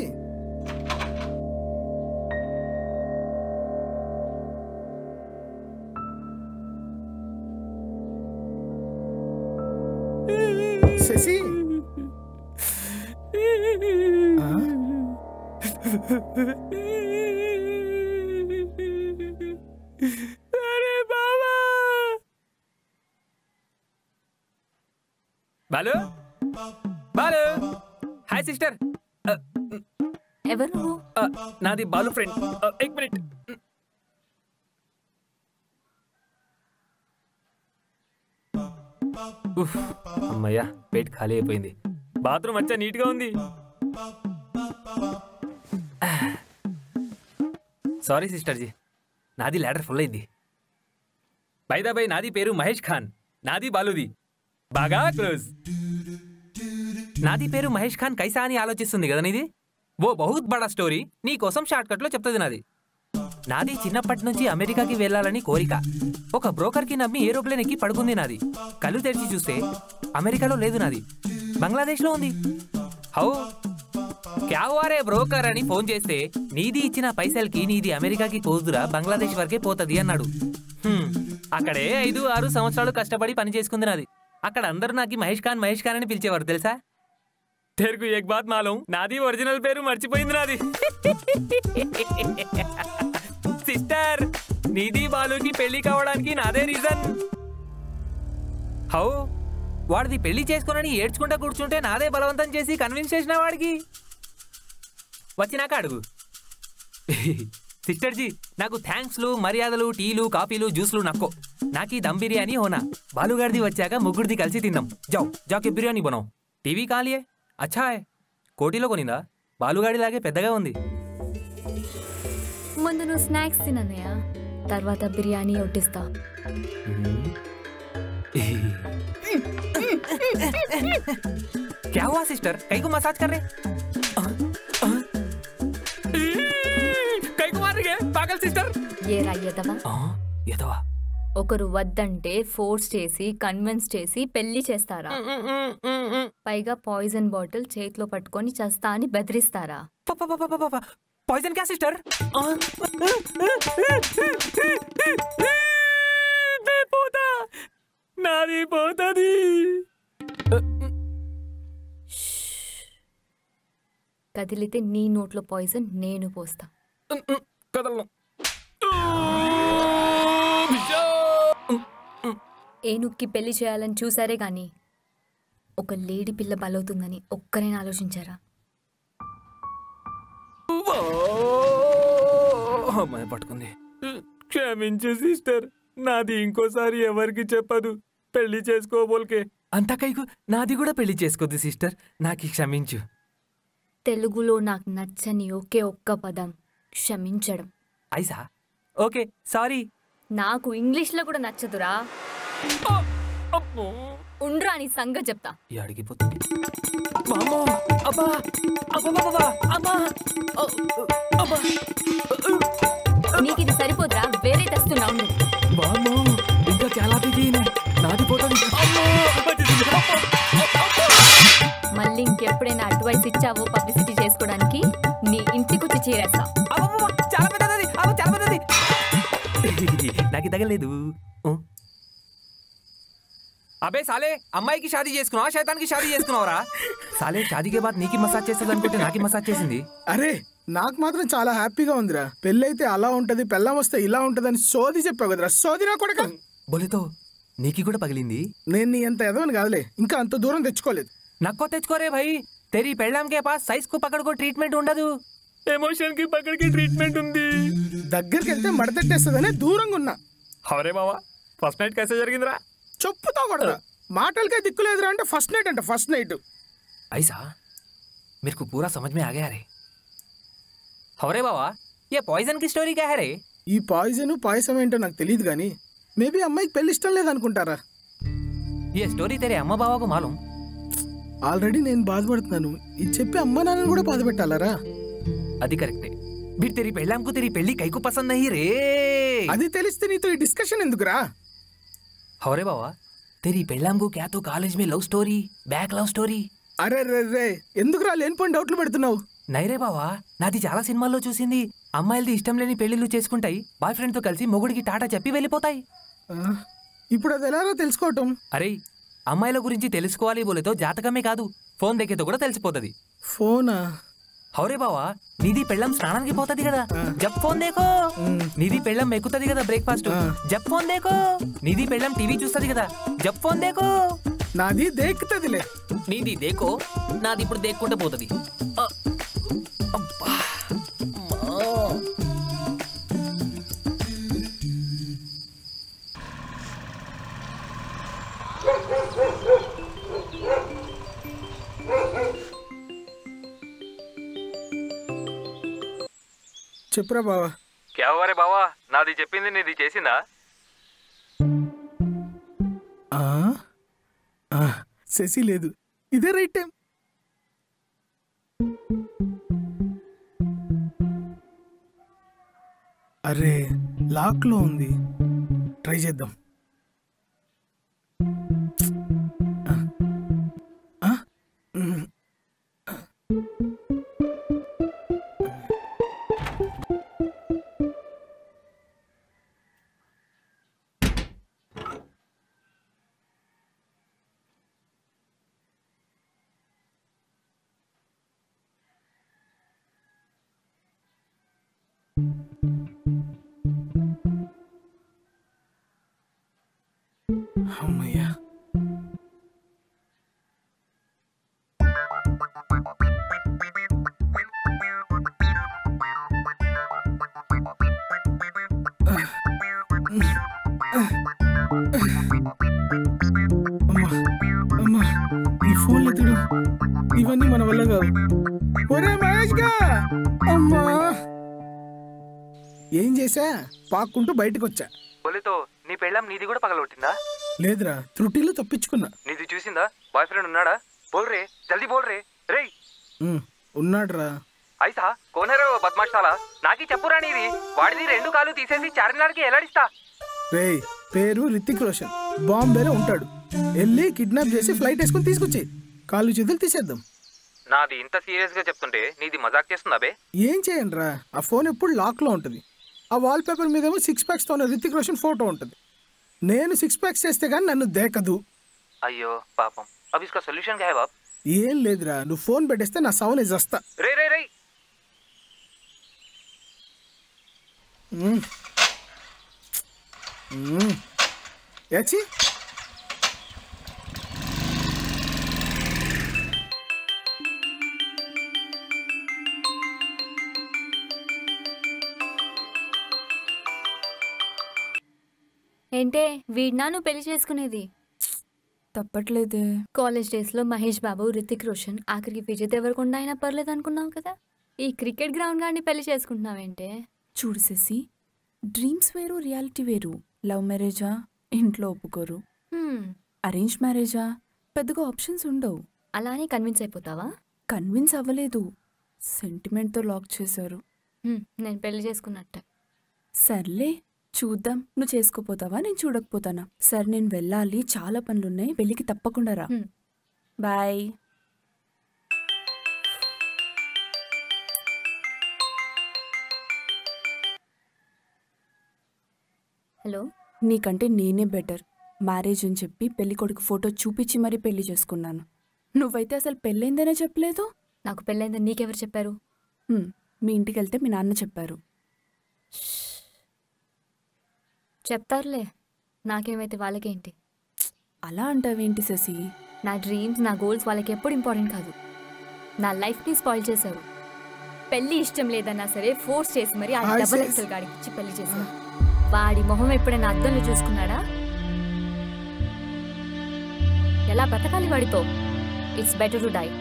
శశి ఆ? బాలు బాలు హాయ్ సిస్టర్ ఎవరు నువ్వు నాది బాలు ఫ్రెండ్ ఎక్ మినిట్ అమ్మయ్యా పేట్ ఖాళీ అయిపోయింది బాత్రూమ్ వచ్చా నీట్గా ఉంది సారీ సిస్టర్ జీ నాది ల్యాడర్ ఫుల్ అయింది బై దా బై నాది పేరు మహేష్ ఖాన్ నాది బాలుది బాగా క్లోజ్ నాది పేరు మహేష్ ఖాన్ కైసా అని ఆలోచిస్తుంది కదా నీది ఓ బహుత్ బడా స్టోరీ నీ కోసం షార్ట్ కట్ లో చెప్తుంది నాది నాది చిన్నప్పటి నుంచి అమెరికాకి వెళ్ళాలని కోరిక ఒక బ్రోకర్ కి నమ్మి ఏరోప్లేన్ ఎక్కి పడుకుంది నాది కళ్ళు తెరిచి చూస్తే అమెరికాలో లేదు నాది బంగ్లాదేశ్ లో ఉంది హౌ క్యా వారే బ్రోకర్ అని ఫోన్ చేస్తే నీది ఇచ్చిన పైసలకి నీది అమెరికాకి పోదురా బంగ్లాదేశ్ వరకే పోతది అన్నాడు హ్మ్, అక్కడే ఐదు ఆరు సంవత్సరాలు కష్టపడి పని చేసుకుంది నాది అక్కడ అందరూ నాకు మహేష్ ఖాన్ మహేష్ ఖాన్ అని పిలిచేవారు తెలుసా తెరుగు ఎక్ బాత్ మాలం నాది ఒరిజినల్ పేరు మర్చిపోయింది నాది సిస్టర్ నీది బాలుకి పెళ్లి కావడానికి నాదే రీజన్ హౌ వాడిది పెళ్లి చేసుకోనని ఏడ్చుకుంటా కూర్చుంటే నాదే బలవంతం చేసి కన్విన్స్ చేసిన వాడికి వచ్చినాక అడుగు సిస్టర్ జీ నాకు థ్యాంక్స్లు మర్యాదలు టీలు కాఫీలు జ్యూస్లు నక్కో నాకు ఈ దమ్ బిర్యానీ హోనా బాలుగారిది వచ్చాక ముగ్గురిది కలిసి తిందాం జావ్ జాకే బిర్యానీ బనావ్ టీవీ కాలియే అచ్చా హై కోటిలో కొనిందా బాలుగాడిలాగే పెద్దగా ఉంది ముందు నువ్వు స్నాక్స్ తినన్నయ్య తర్వాత బిర్యానీ వడ్డిస్తా क्या हुआ सिस्टर कई को मसाज कर रहे कई को मार रही है पागल सिस्टर ఏ రాయ్యదవా ఎదవా ఒకరు వద్దంటే ఫోర్స్ చేసి కన్విన్స్ చేసి పెళ్లి చేస్తారా పైగా పాయిజన్ బాటిల్ చేతిలో పట్టుకొని చస్తా అని బెదిరిస్తారా पॉइजन क्या सिस्टर పోతా నాది పోతది కదిలితే నీ నోట్లో పాయిజన్ నేను పోస్తా కదలను ఏనుక్కి పెళ్లి చేయాలని చూసారే గాని ఒక లేడీ పిల్ల బలవుతుందని ఒక్కరైనా ఆలోచించారా అమ్మాయి పట్టుకుంది క్షమించు సిస్టర్ నాది ఇంకోసారి ఎవరికి చెప్పదు పెళ్లి చేసుకోబోల్కే అంత కైకు నాది కూడా పెళ్లి చేసుకోద్దు సిస్టర్ నాకు క్షమించు తెలుగులో నాకు నచ్చని ఒకే ఒక్క పదం క్షమించడం ఐసా ఓకే సారీ నాకు ఇంగ్లీష్లో కూడా నచ్చదురా ఉండ్రా నీ సంగతి చెప్తా ఈ అడిగిపోతుంది వామ్మో! అబ్బా! అబ్బబ్బబ్బబ్బా! అమ్మా! అ, అబ్బా! నీకు ఇది సరిపోదురా వేరే తెస్తున్నా ఉండు వామ్మో! ఇంకా చాలా బిజీనే నాది పోతుంది అమ్మో! మళ్ళీ ఇంకెప్పుడైనా అడ్వైస్ ఇచ్చావో పబ్లిసిటీ చేసుకోవడానికి నీ ఇంటికొచ్చి చేరేస్తా అబ్బబ్బబ్బా! చాలా పెద్దది అబ్బో చాలా పెద్దది నాకు తగలేదు అబే సాలే అమ్మాయికి షాదీ చేసుకున్నావా శైతానికి షాదీ చేసుకున్నావరా సాలే షాదీకే బాద్ నీకి మసాజ్ చేస్తుంది అనుకుంటే నాకి మసాజ్ చేసింది అరే నాకు మాత్రం చాలా హ్యాపీగా ఉందిరా పెళ్ళైతే అలా ఉంటది పెళ్ళం వస్తే ఇలా ఉంటదని సోది చెప్పావు కదరా సోది నా కొడక బోలేతో నీకి కూడా పగిలింది నేను నీ అంత ఎదవని కాదులే ఇంకా అంత దూరం తెచ్చుకోలేదు నక్కో తెచ్చుకోరే భాయ్ తెరీ పెళ్ళాం కే పాస్ సైజ్ కు పకడ్కో ట్రీట్మెంట్ ఉండదు ఎమోషన్ కి పకడ్కి ట్రీట్మెంట్ ఉంది దగ్గరికి వెళ్తే మడతట్టేస్తుందనే దూరంగా ఉన్నా హవరే బావా ఫస్ట్ నైట్ కైసే జరిగిందిరా చెప్పుతో కూడా మాటలకే దిక్కులేదురా అంటే ఫస్ట్ నైట్ అంట ఫస్ట్ నైట్ ऐसा मेरे को पूरा समझ में आ गया रे हवरे बाबा ये पॉइजन की स्टोरी क्या है रे ఈ పాయిజన్ పాయసం ఏంటో నాకు తెలియదు కానీ మేబీ అమ్మాయికి పెళ్లి ఇష్టం లేదనుకుంటారా ये स्टोरी तेरे अम्मा बाबा को मालूम ఆల్రెడీ నేను బాధపడుతున్నాను ఇది చెప్పి అమ్మ నాన్నని కూడా బాధ పెట్టాలరా అది కరెక్టే फिर तेरी पहलाम को तेरी पहली कई को पसंद नहीं रे అది తెలిస్తే నీతో ఈ డిస్కషన్ ఎందుకురా हवरे बाबा तेरी पहलाम को क्या तो कॉलेज में love story back love story అరే రే రే ఎందుకురా లేనిపోయిన డౌట్లు పెడుతున్నావు నైరే బావా నాది చాలా సినిమాల్లో చూసింది అమ్మాయిలది ఇష్టం లేని పెళ్లిళ్ళు చేసుకుంటాయి బాయ్ ఫ్రెండ్ తో కలిసి మొగుడికి టాటా చెప్పి వెళ్ళిపోతాయి ఆ, ఇప్పుడు అది ఎలాగో తెలుసుకోవటం అరే అమ్మాయిల గురించి తెలుసుకోవాలి బోలేతో జాతకమే కాదు ఫోన్ దగ్గరతో కూడా తెలిసిపోతది ఫోనా హౌరే బావా నీది పెళ్ళం స్నానానికి పోతది కదా జబ్ ఫోన్ దేకో నీది పెళ్ళం ఎక్కుతది కదా బ్రేక్ఫాస్ట్ జబ్ ఫోన్ దేకో నీది పెళ్ళం టీవీ చూస్తది కదా జబ్ ఫోన్ దేకో నాది దేక్కుతుందిలే నీది దేకో నాది ఇప్పుడు దేక్కుంటే పోతది ఆ, అబ్బా, అమ్మా. చెప్పురా బావా క్యావరే బావా నాది చెప్పింది నీది చేసిందా ఆ, శశి లేదు ఇదే రైట్ టైం అరే లాక్లో ఉంది ట్రై చేద్దాం ఆ? మ్. అమ్మయ్యా అమ్మా అమ్మా ఈ ఫోన్ ఎత్తుడు ఇవన్నీ మన వల్ల కావు ఒరే మహేష్ గా అమ్మా ఏం చేసా పాక్కుంటూ బయటకు వచ్చా బోలేతో నీ పెళ్ళం నీది కూడా పగలగొట్టిందా లేదురా త్రుటిలో తప్పించుకున్నా నీది చూసిందా బాయ్ ఫ్రెండ్ ఉన్నాడా బోల్ రే జల్దీ బోల్ రే రేయ్ ఉమ్, ఉన్నాడురా ఐసా కోనేరో బద్మాషాలా నాకి చెప్పురా నీది వాడిది రెండు కాలు తీసేసి చార్మినార్కి ఎలాడిస్తా రేయ్ పేరు రితిక్ రోషన్ బాంబేలో ఉంటాడు వెళ్ళి కిడ్నాప్ చేసి ఫ్లైట్ వేసుకొని తీసుకొచ్చి కాళ్ళు చేతులు తీసేద్దాం నాది ఇంత సీరియస్ గా చెప్తుంటే నీది మజాక్ చేస్తుందా బే ఏం చేయండి రా ఆ ఫోన్ ఎప్పుడు లాక్లో ఉంటుంది ఆ వాల్ పేపర్ మీద ఏమో సిక్స్ ప్యాక్స్తో ఉన్న రితిక్ రోషన్ ఫోటో ఉంటుంది నేను సిక్స్ ప్యాక్స్ చేస్తే కానీ నన్ను దేకదు అయ్యో పాపం अब इसका सोल्यूशन क्या है बाप ఏం లేదురా నువ్వు ఫోన్ పెట్టేస్తే నా సౌన్ వస్తా రే రే రే ఏచి ఏంటే వీడినా నువ్వు పెళ్లి చేసుకునేది తప్పట్లేదే కాలేజ్ డేస్లో మహేష్ బాబు రితిక్ రోషన్ ఆఖరికి విజయ్ దేవరకొండ అయినా పర్లేదు అనుకున్నావు కదా ఈ క్రికెట్ గ్రౌండ్ గాని పెళ్లి చేసుకుంటున్నావేంటే చూడు శశి డ్రీమ్స్ వేరు రియాలిటీ వేరు లవ్ మ్యారేజా ఇంట్లో ఒప్పుకోరు హ్మ్, అరేంజ్ మ్యారేజా పెద్దగా ఆప్షన్స్ ఉండవు అలా అని కన్విన్స్ అయిపోతావా కన్విన్స్ అవ్వలేదు సెంటిమెంట్తో లాక్ చేశారు హ్మ్, నేను పెళ్లి చేసుకున్నట్టే సర్లే చూద్దాం నువ్వు చేసుకోపోతావా నేను చూడకపోతానా సరే నేను వెళ్ళాలి చాలా పనులున్నాయి పెళ్ళికి తప్పకుండా రా హ్మ్. బాయ్ హలో నీకంటే నేనే బెటర్ మ్యారేజ్ అని చెప్పి పెళ్లి కొడుకు ఫోటో చూపించి మరీ పెళ్లి చేసుకున్నాను నువ్వైతే అసలు పెళ్ళైందనే చెప్పలేదు నాకు పెళ్ళైందని నీకెవరు చెప్పారు హ్మ్, మీ ఇంటికి వెళ్తే మీ నాన్న చెప్పారు చెప్తారులే నాకేమైతే వాళ్ళకేంటి అలా అంటావేంటి శశి నా డ్రీమ్స్ నా గోల్స్ వాళ్ళకి ఎప్పుడు ఇంపార్టెంట్ కాదు నా లైఫ్ని స్పాయిల్ చేశారు పెళ్లి ఇష్టం లేదన్నా సరే ఫోర్స్ చేసి మరి ఆ Hi, డబల్ sis. ఎక్సెల్ గాడికి ఇచ్చి పెళ్లి చేశారు వాడి మొహం ఎప్పుడైనా అద్దంలో చూసుకున్నాడా ఎలా బ్రతకాలి వాడితో it's better to die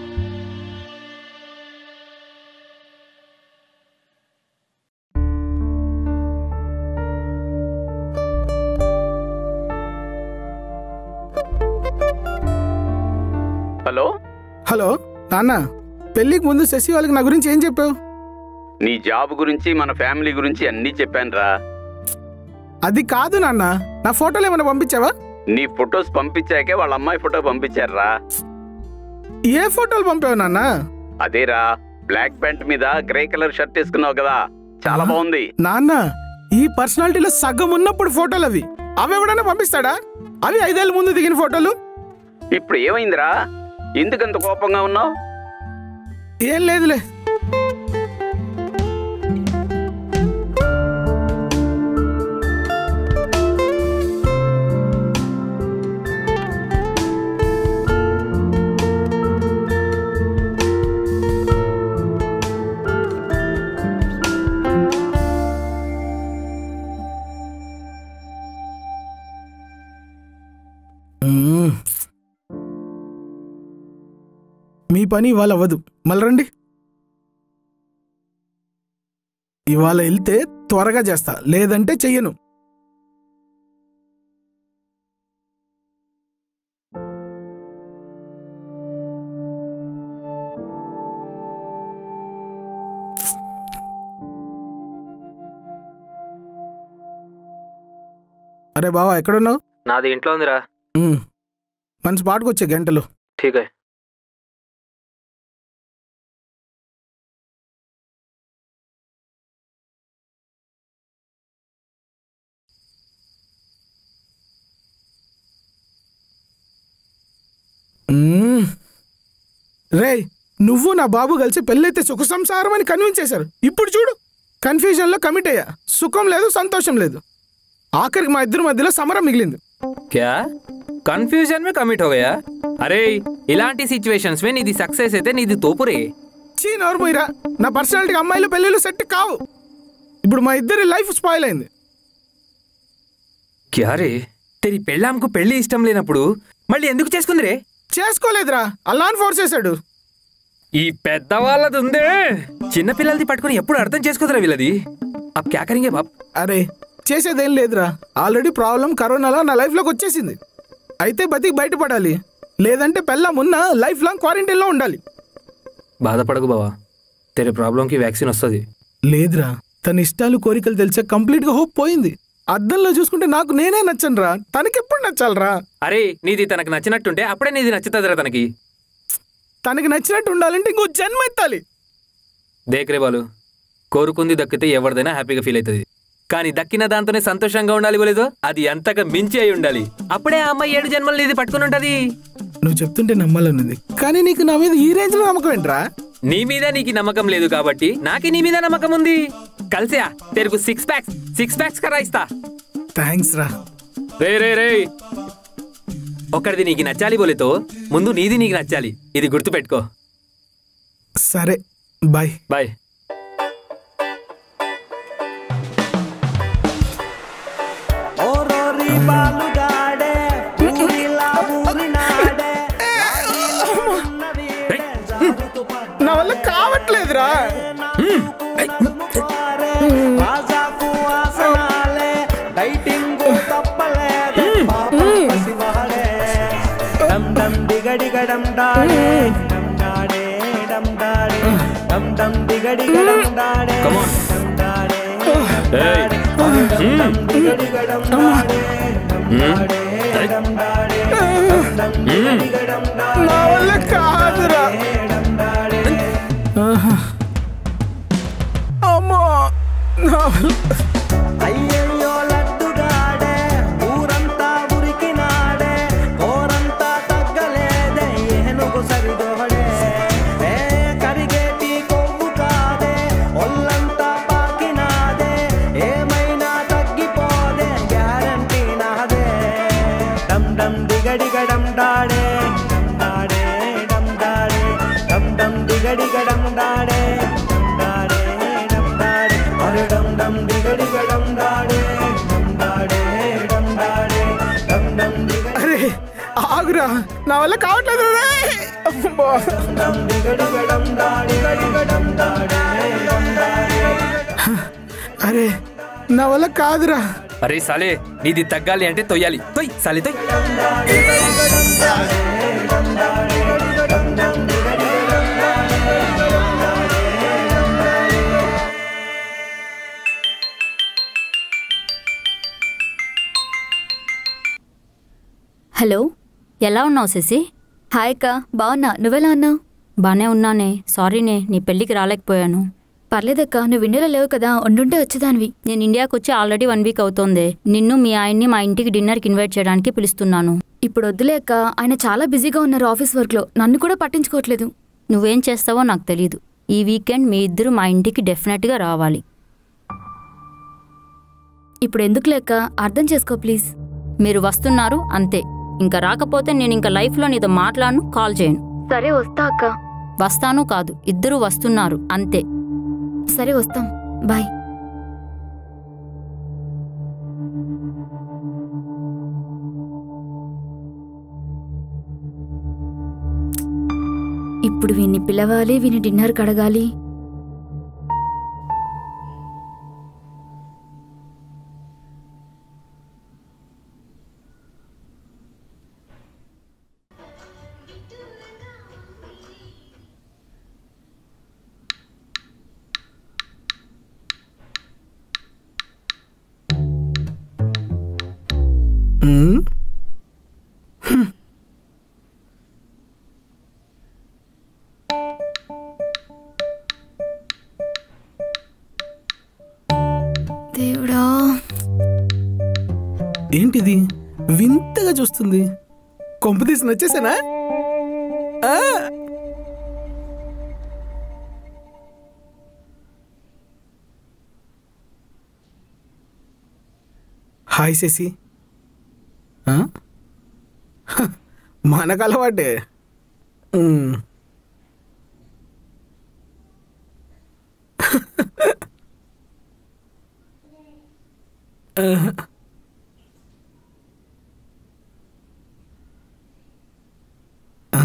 hello hello నాన్న పెళ్ళికి ముందు శశి వాళ్ళకి నా గురించి ఏం చెప్పావు నీ జాబ్ గురించి మన ఫ్యామిలీ గురించి అన్నీ చెప్పానురా అది కాదు నాన్న నా ఫోటోలు ఏమైనా పంపించావా నీ ఫొటోస్ పంపించాకే వాళ్ళ అమ్మాయి ఫోటో పంపించారా ఏ ఫోటోలు పంపావు నాన్న అదేరా బ్లాక్ ప్యాంట్ మీద గ్రే కలర్ షర్ట్ వేసుకున్నావు కదా చాలా బాగుంది నాన్న ఈ పర్సనాలిటీలో సగం ఉన్నప్పుడు ఫోటోలు అవి అవి ఎవడైనా పంపిస్తాడా అవి ఐదేళ్ళ ముందు దిగిన ఫోటోలు ఇప్పుడు ఏమైందిరా ఎందుకంత కోపంగా ఉన్నావు ఏం లేదులే మ్మ్. మీ పని ఇవాళ అవ్వదు మళ్ళీ రండి ఇవాళ వెళ్తే త్వరగా చేస్తా లేదంటే చెయ్యను అరే బావా ఎక్కడున్నావు నాది ఇంట్లో ఉందిరా ఉమ్, మన స్పాట్కి వచ్చే గంటలు ఠీకే మ్మ్. రేయ్ నువ్వు నా బాబు కలిసి పెళ్ళైతే సుఖ సంసారం అని కన్విన్స్ చేశారు ఇప్పుడు చూడు కన్ఫ్యూజన్లో కమిట్ అయ్యా సుఖం లేదు సంతోషం లేదు ఆఖరికి మా ఇద్దరి మధ్యలో సమరం మిగిలింది क्या కన్ఫ్యూజన్ మే కమిట్ हो गया అరే ఇలాంటి సిచ్యువేషన్స్ మే నీది సక్సెస్ అయితే నీది తోపురే చీ నోరుమోయిరా నా పర్సనాలిటీకి అమ్మాయిల పెళ్ళిళ్ళు సెట్ కావు ఇప్పుడు మా ఇద్దరి లైఫ్ స్పాయిల్ అయింది క్యా రే తెరి పెళ్ళాంకు పెళ్లి ఇష్టం లేనప్పుడు మళ్ళీ ఎందుకు చేసుకుంది రే చేసుకోలేదురా అల్లాని ఫోర్స్ చేశాడు ఈ పెద్దవాళ్ళది ఉందే చిన్నపిల్లలది పట్టుకుని ఎప్పుడు అర్థం చేసుకోదురా వీళ్ళది అప్ క్యా కరింగే బాప్ అరే చేసేదేం లేదురా ఆల్రెడీ ప్రాబ్లం కరోనాలో నా లైఫ్లోకి వచ్చేసింది అయితే బతికి బయటపడాలి లేదంటే పెళ్ళం ఉన్న లైఫ్ లాంగ్ క్వారంటైన్లో ఉండాలి బాధపడకు బావా తెరి ప్రాబ్లంకి వ్యాక్సిన్ వస్తుంది లేదురా తన ఇష్టాలు కోరికలు తెలిసే కంప్లీట్గా హోప్ పోయింది అద్దంలో చూసుకుంటే నాకు నేనే నచ్చనురా తనకెప్పుడు నచ్చాలరా అరే నీది తనకు నచ్చినట్టుంటే అప్పుడే నీది నచ్చుతుందిరా తనకి తనకి నచ్చినట్టు ఉండాలంటే ఇంకో జన్మ ఎత్తాలి దేక్రే బాలు కోరుకుంది దక్కితే ఎవరిదైనా హ్యాపీగా ఫీల్ అవుతుంది కానీ దక్కిన దాంతోనే సంతోషంగా ఉండాలి పోలేదో అది అంతగా మించి అయి ఉండాలి అప్పుడే ఆ అమ్మాయి ఏడు జన్మలు నీది పట్టుకుని ఉంటది నువ్వు చెప్తుంటే నమ్మాలన్నది కానీ నీకు నా మీద ఈ రేంజ్లో నమ్మకం ఏంట్రా నీ మీద నీకు నమ్మకం లేదు కాబట్టి నాకు నీ మీద నమ్మకం ఉంది కలిసా తెరుగు సిక్స్ ప్యాక్స్ సిక్స్ ప్యాక్స్ కరా ఇస్తా థ్యాంక్స్ రా రే రే రే ఒకరిది నీకు నచ్చాలి పోలేతో ముందు నీది నీకు నచ్చాలి ఇది గుర్తుపెట్టుకో సరే బాయ్ బాయ్ ఓరోరి బాలుగాడే ఊరిలా ఊరినాడే నా వల్ల కావట్లేదురా రాజాకు ఆసనాలే డైటింగ్ తప్పలేదే పాపం పసివాడే డమ్ డమ్ దిగడిగడం డాడే డమ్ డాడే డమ్ డాడే డమ్ డమ్ దిగడిగడం డాడే Come on. డమ్ డాడే ఏయ్. డమ్ డమ్ దిగడిగడం డాడే డమ్ డాడే డమ్ డాడే డమ్ డమ్ దిగడిగడం డాడే నా వల్ల కాదురా డమ్ డాడే ఆహా. అమ్మో నా వల్ల అయ్యయ్యో లడ్డుగాడే ఊరంతా ఉరికినాడే గోరంతా తగ్గలేదే ఏనుగు సరిదోడే ఏ కరిగేటి కొవ్వు కాదే ఒళ్ళంతా పాకినాదే ఏమైనా తగ్గిపోదే గ్యారంటీ నాదే డమ్ డమ్ దిగడిగడం డాడే డమ్ డాడే డమ్ డాడే డమ్ డమ్ దిగడిగడం డాడే డమ్ డాడే డమ్ డాడే అరే డమ్ డమ్ దిగడిగడం డాడే డమ్ డాడే డమ్ డాడే డమ్ డమ్ దిగడి అరే ఆగురా నా వల్ల కావట్లేదు రే. అమ్మో. డమ్ దిగడిగడం డాడే దిగడిగడం డాడే డమ్ డాడే అరే నా వల్ల కాదురా అరే సాలే నీది తగ్గాలి అంటే తొయ్యాలి తొయ్ సాలే తొయ్ హలో ఎలా ఉన్నావు శశి హాయ్ అక్క బాగున్నా నువ్వెలా ఉన్నావు బానే ఉన్నానే సారీనే నీ పెళ్ళికి రాలేకపోయాను పర్లేదక్క నువ్వు ఇండియాలో లేవు కదా ఉండుంటే వచ్చేదానివి నేను ఇండియాకి వచ్చి ఆల్రెడీ వన్ వీక్ అవుతోంది నిన్ను మీ ఆయన్ని మా ఇంటికి డిన్నర్కి ఇన్వైట్ చేయడానికి పిలుస్తున్నాను ఇప్పుడు వద్దులే అక్క ఆయన చాలా బిజీగా ఉన్నారు ఆఫీస్ వర్క్లో నన్ను కూడా పట్టించుకోవట్లేదు నువ్వేం చేస్తావో నాకు తెలీదు ఈ వీకెండ్ మీ ఇద్దరు మా ఇంటికి డెఫినెట్గా రావాలి ఇప్పుడు ఎందుకు లేక అర్థం చేసుకో ప్లీజ్ మీరు వస్తున్నారు అంతే ఇంకా రాకపోతే నేను ఇంకా లైఫ్లో నీతో మాట్లాడను కాల్ చేయను సరే వస్తా అక్క వస్తాను కాదు ఇద్దరు వస్తున్నారు అంతే సరే వస్తాం బాయ్ ఇప్పుడు వీన్ని పిలవాలి వీని డిన్నర్ కడగాలి ఏంటిది వింతగా చూస్తుంది కొంప తీసి నచ్చేసానా ఆ! హాయ్ శశి ఆ? హ, మనకు అలవాటే ఉమ్. ఆహా. ఆ?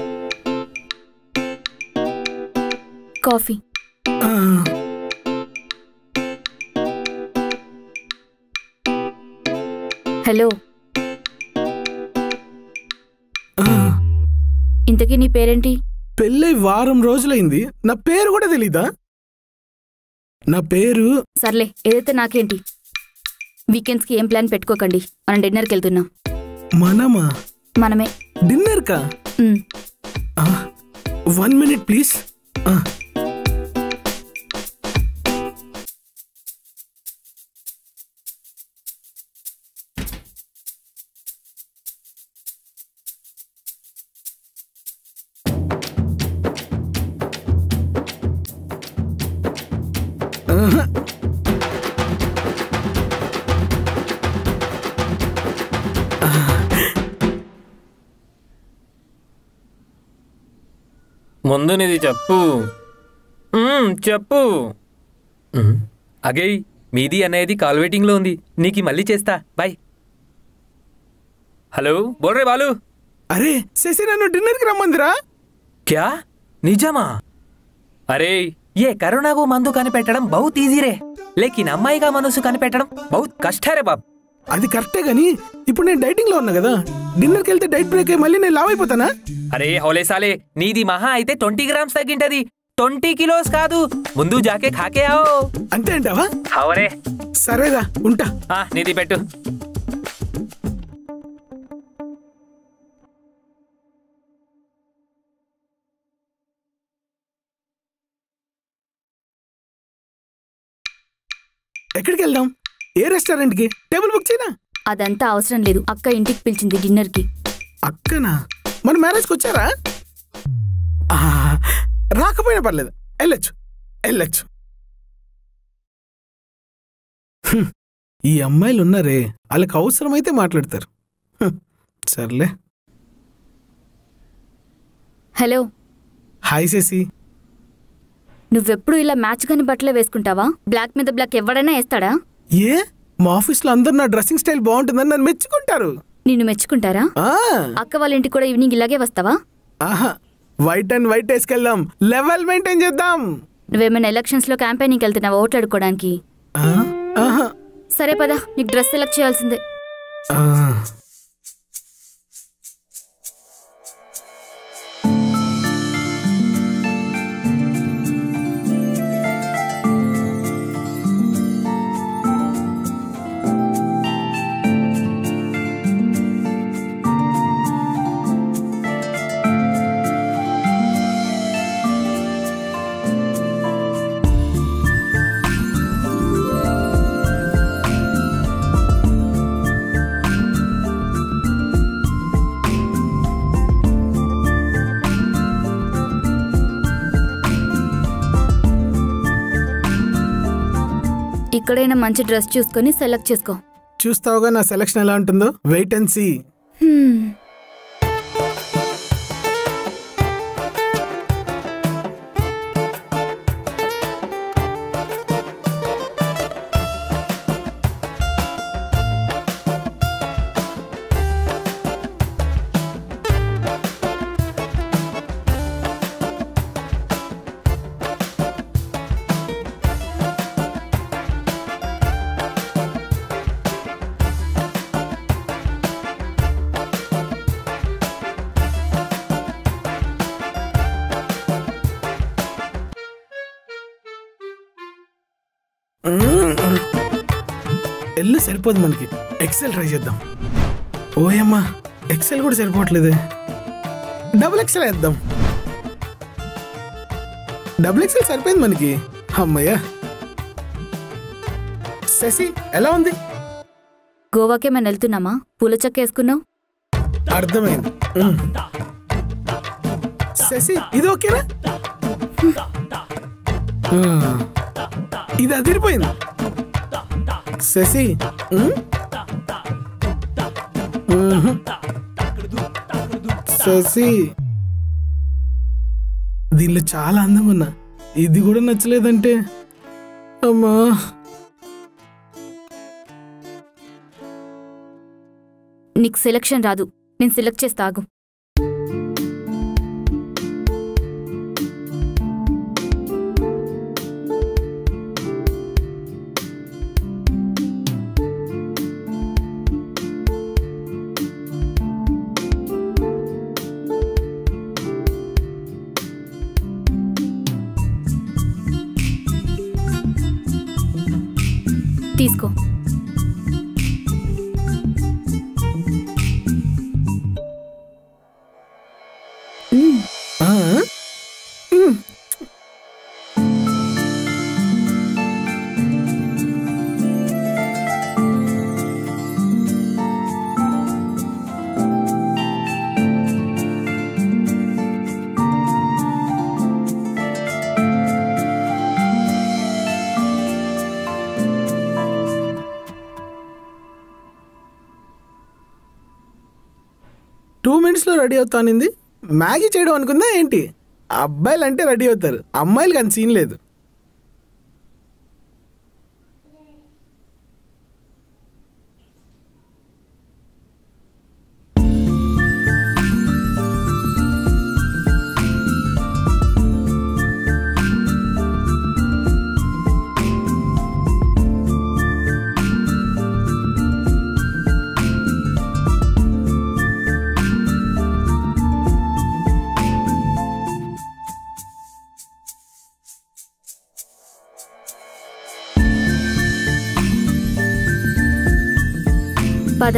కాఫీ ఆ. హలో ఆ. ఇంతకీ నీ పేరేంటి పెళ్ళై వారం రోజులైంది నా పేరు కూడా తెలీదా నా పేరు సర్లే ఏదైతే నాకేంటి వీకెండ్స్కి ఏం ప్లాన్ పెట్టుకోకండి మనం డిన్నర్కి వెళ్తున్నాం మనమా మనమే డిన్నర్ కా ఉమ్, వన్ మినిట్ ప్లీజ్ ముందు నీది చెప్పు మ్మ్, చెప్పు మ్మ్. అగేయ్ మీది అనేది కాల్ వెయిటింగ్లో ఉంది నీకు మళ్ళీ చేస్తా బాయ్ హలో బోల్ రే బాలు అరే శశి నన్ను డిన్నర్కి రమ్మందిరా క్యా నిజమా అరే ఏ కరోనాకు మందు కనిపెట్టడం బహుత్ ఈజీ రే లేకిన్ అమ్మాయిగా మనసు కనిపెట్టడం బహుత్ కష్టరే బాబ్ అది కరెక్టే గాని ఇప్పుడు నేను డైటింగ్ లో ఉన్నా కదా డిన్నర్కి వెళ్తే డైట్ బ్రేక్ అయ్యి మళ్ళీ నేను లావ్ అయిపోతానా అరే హోలే సాలే నీది మహా అయితే ట్వంటీ గ్రామ్స్ తగ్గింటది ట్వంటీ కిలోస్ కాదు ముందు జాకే ఖాకే ఆవో అంతే అంటావా అవరే సరేరా ఉంటా ఆ, నీది పెట్టు ఎక్కడికి వెళ్దాం ఏ రెస్టారెంట్ కి టేబుల్ బుక్ చేయనా అదంతా అవసరం లేదు అక్క ఇంటికి పిలిచింది డిన్నర్కి అక్కనా మన మ్యారేజ్కి వచ్చారా ఆ, రాకపోయినా పర్లేదు వెళ్ళొచ్చు వెళ్ళొచ్చు హ్మ్, ఈ అమ్మాయిలు ఉన్నారే వాళ్ళకి అవసరమైతే మాట్లాడతారు హ్మ్, సర్లే హలో హాయ్ శశి నువ్వెప్పుడు ఇలా మ్యాచ్ కాని బట్టలే వేసుకుంటావా బ్లాక్ మీద బ్లాక్ ఎవడైనా వేస్తాడా ఏ మా ఆఫీస్లో అందరు నా డ్రెస్సింగ్ స్టైల్ బాగుంటుందని నన్ను మెచ్చుకుంటారు నిన్ను మెచ్చుకుంటారా ఆ, అక్క వాళ్ళ ఇంటికి కూడా ఈవినింగ్ ఇలాగే వస్తావా ఆహా వైట్ అండ్ వైట్ వేసుకెళ్దాం లెవెల్ మెయింటైన్ చేద్దాం నువ్వేమైనా ఎలక్షన్స్ లో క్యాంపెయినింగ్ వెళ్తున్నావా ఓట్లాడుకోవడానికి ఆ, ఆహా సరే పదా నీకు డ్రెస్ సెలెక్ట్ చేయాల్సిందే ఆ. ఇక్కడైనా మంచి డ్రెస్ చూసుకొని సెలెక్ట్ చేసుకో చూస్తావుగా నా సెలక్షన్ ఎలా ఉంటుందో వెయిట్ అండ్ సీ హ్మ్. ఎల్లు సరిపోదు మనకి ఎక్సెల్ ట్రై చేద్దాం ఓయమ్మా ఎక్సెల్ కూడా సరిపోవట్లేదే డబుల్ ఎక్సెల్ వేద్దాం డబుల్ ఎక్సెల్ సరిపోయింది మనకి అమ్మయ్యా శశి ఎలా ఉంది గోవాకి మేము వెళ్తున్నామా పూల చెక్క వేసుకున్నావు అర్థమైంది ఉమ్. శశి ఇది ఓకేనా ఆ, ఇది అదిరిపోయింది శశి ఉమ్? ఉహు. శశి దీనిలో చాలా అందంగా ఉన్నా ఇది కూడా నచ్చలేదంటే అమ్మా నీకు సెలక్షన్ రాదు నేను సెలెక్ట్ చేస్తా ఆగు తీసుకో మ్మ్. ఆ? ఉమ్. టూ మినిట్స్లో రెడీ అవుతానింది మ్యాగీ చేయడం అనుకుందా ఏంటి అబ్బాయిలు అంటే రెడీ అవుతారు అమ్మాయిలకి అంత సీన్ లేదు పద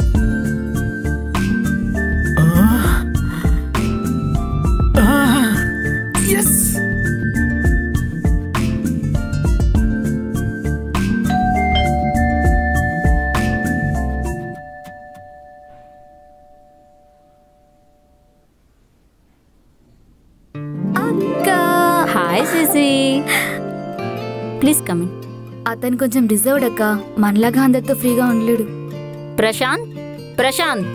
ఎస్ అక్క హాయ్ సిసి ప్లీజ్ కమిన్ అతను కొంచెం రిజర్వ్డ్ అక్క మనలాగా అందరితో ఫ్రీగా ఉండలేడు ప్రశాంత్ ప్రశాంత్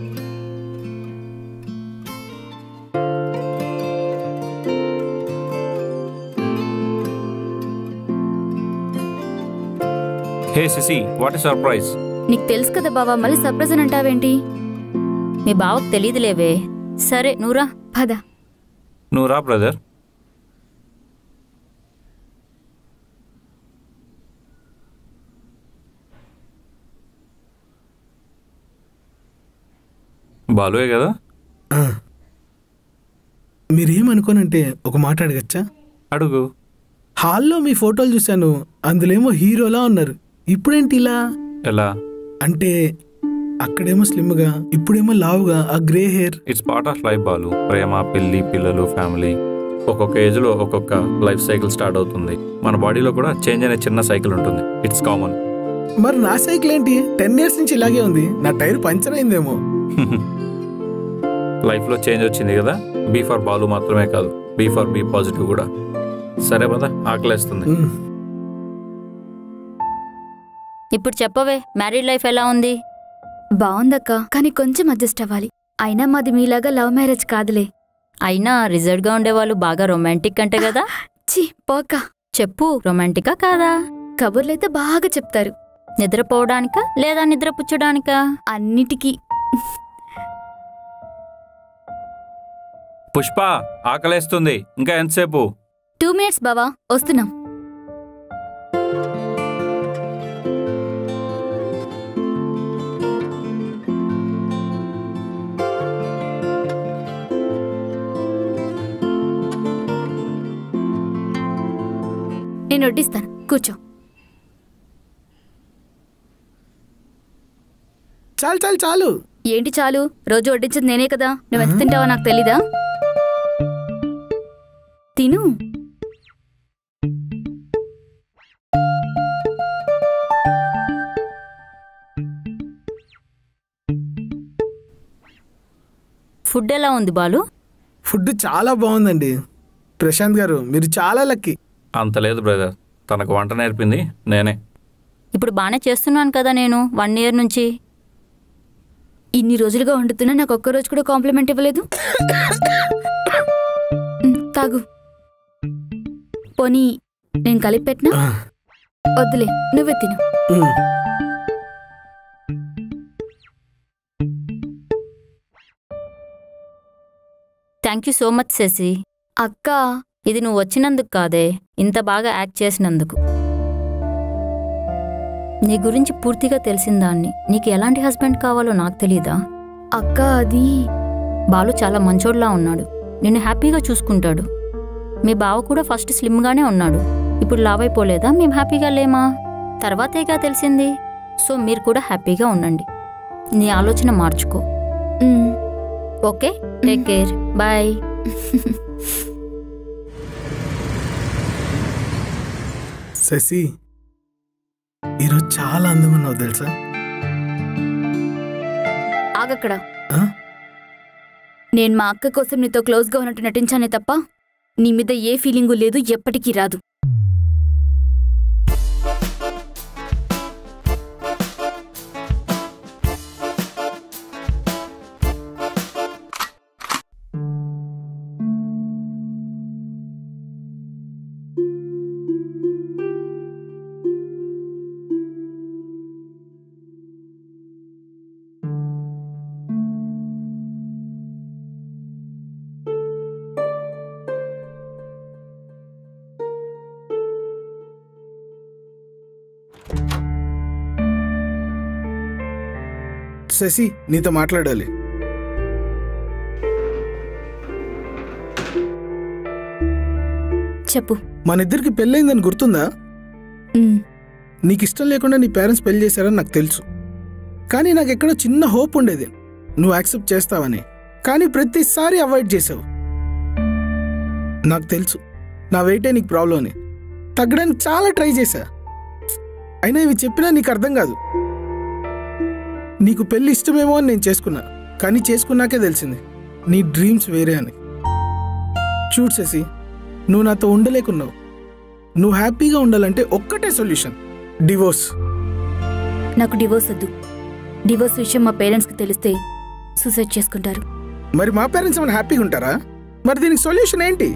హే సిసి వాట్ ఇస్ సర్ప్రైజ్ నీకు తెలుసు కదా బావా మళ్ళీ సర్ప్రైజ్ అని అంటావేంటి మీ బావకు తెలియదులేవే సరే నువ్వురా పద నువ్వు రా బ్రదర్ బాలుయే కదా మీరేమనుకోనంటే ఒక మాట అడగచ్చా అడుగు హాల్లో మీ ఫోటోలు చూశాను అందులోమో హీరోలా ఉన్నారు ఇప్పుడేంటి ఇలా ఎలా అంటే అక్కడేమో స్లిమ్గా ఇప్పుడేమో లావుగా ఆ grey hair it's part of life Balu ప్రేమ పెళ్లి పిల్లలు ఫ్యామిలీ ఒక్కొక్క ఏజ్లో ఒక్కొక్క లైఫ్ సైకిల్ స్టార్ట్ అవుతుంది మన బాడీలో కూడా చేంజ్ అనే చిన్న సైకిల్ ఉంటుంది ఇట్స్ కామన్ మరి నా సైకిల్ ఏంటి టెన్ ఇయర్స్ నుంచి ఇలాగే ఉంది నా టైర్ పంచర్ అయిందేమో లైఫ్లో చేంజ్ వచ్చింది కదా బీ ఫర్ బాలు మాత్రమే కాదు బీ ఫర్ బీ పాజిటివ్ కూడా సరే పద ఆకలేస్తుంది ఉమ్. ఇప్పుడు చెప్పవే మ్యారీడ్ లైఫ్ ఎలా ఉంది బాగుందక్క కానీ కొంచెం అడ్జస్ట్ అవ్వాలి అయినా మాది మీలాగా లవ్ మ్యారేజ్ కాదులే అయినా రిజర్వ్డ్గా ఉండేవాళ్ళు బాగా రొమాంటిక్ అంటే కదా చి పోక చెప్పు రొమాంటికా కాదా కబుర్లైతే బాగా చెప్తారు నిద్రపోవడానికా లేదా నిద్రపుచ్చడానికా అన్నిటికీ పుష్ప ఆకలేస్తుంది ఇంకా ఎంతసేపు టూ మినిట్స్ బావా వస్తున్నాం నేను వడ్డిస్తాను కూర్చో చాలు చాలు చాలు ఏంటి చాలు రోజు వడ్డించేది నేనే కదా నువ్వు ఎంత తింటావో నాకు తెలీదా తిను ఫుడ్ ఎలా ఉంది బాలు ఫుడ్ చాలా బాగుందండి ప్రశాంత్ గారు మీరు చాలా లక్కీ అంత లేదు బ్రదర్ తనకు వంట నేర్పింది నేనే ఇప్పుడు బాగానే చేస్తున్నాను కదా నేను వన్ ఇయర్ నుంచి ఇన్ని రోజులుగా వండుతున్నా నాకు ఒక్క రోజు కూడా కాంప్లిమెంట్ ఇవ్వలేదు ఉమ్, తాగు పోనీ నేను కలిపి పెట్టినా వద్దులే నువ్వే తిను మ్మ్. Thank you so much Shashi అక్క ఇది నువ్వు వచ్చినందుకు కాదే ఇంత బాగా యాక్ట్ చేసినందుకు నీ గురించి పూర్తిగా తెలిసిందాన్ని నీకు ఎలాంటి హస్బెండ్ కావాలో నాకు తెలీదా అక్క అది బాలు చాలా మంచోడ్లా ఉన్నాడు నిన్ను హ్యాపీగా చూసుకుంటాడు మీ బావ కూడా ఫస్ట్ స్లిమ్గానే ఉన్నాడు ఇప్పుడు లావైపోలేదా మేము హ్యాపీగా లేమా తర్వాతేగా తెలిసింది సో మీరు కూడా హ్యాపీగా ఉండండి నీ ఆలోచన మార్చుకో ఉమ్, okay take care bye Shashi ఈరోజు చాలా అందంగా ఉన్నావు తెలుసా ఆగక్కడ ఆ? నేను మా అక్క కోసం నీతో క్లోజ్గా ఉన్నట్టు నటించానే తప్ప నీ మీద ఏ ఫీలింగు లేదు ఎప్పటికీ రాదు శశి నీతో మాట్లాడాలి చెప్పు మన ఇద్దరికి పెళ్ళయిందని గుర్తుందా ఉమ్, నీకు ఇష్టం లేకుండా నీ పేరెంట్స్ పెళ్లి చేశారని నాకు తెలుసు కానీ నాకు ఎక్కడో చిన్న హోప్ ఉండేది నువ్వు యాక్సెప్ట్ చేస్తావని కానీ ప్రతిసారి అవాయిడ్ చేసావు నాకు తెలుసు నా వెయిటే నీకు ప్రాబ్లం అని తగ్గడానికి చాలా ట్రై చేశా అయినా ఇవి చెప్పినా నీకు అర్థం కాదు నీకు పెళ్లి ఇష్టమేమో అని నేను చేసుకున్నా కానీ చేసుకున్నాకే తెలిసింది నీ డ్రీమ్స్ వేరే అని చూడు శశి నువ్వు నాతో ఉండలేకున్నావు నువ్వు హ్యాపీగా ఉండాలంటే ఒక్కటే సొల్యూషన్ డివోర్స్ నాకు డివోర్స్ వద్దు డివోర్స్ విషయం మా పేరెంట్స్కి తెలిస్తే సూసైడ్ చేసుకుంటారు మరి మా పేరెంట్స్ ఏమైనా హ్యాపీగా ఉంటారా మరి దీనికి సొల్యూషన్ ఏంటి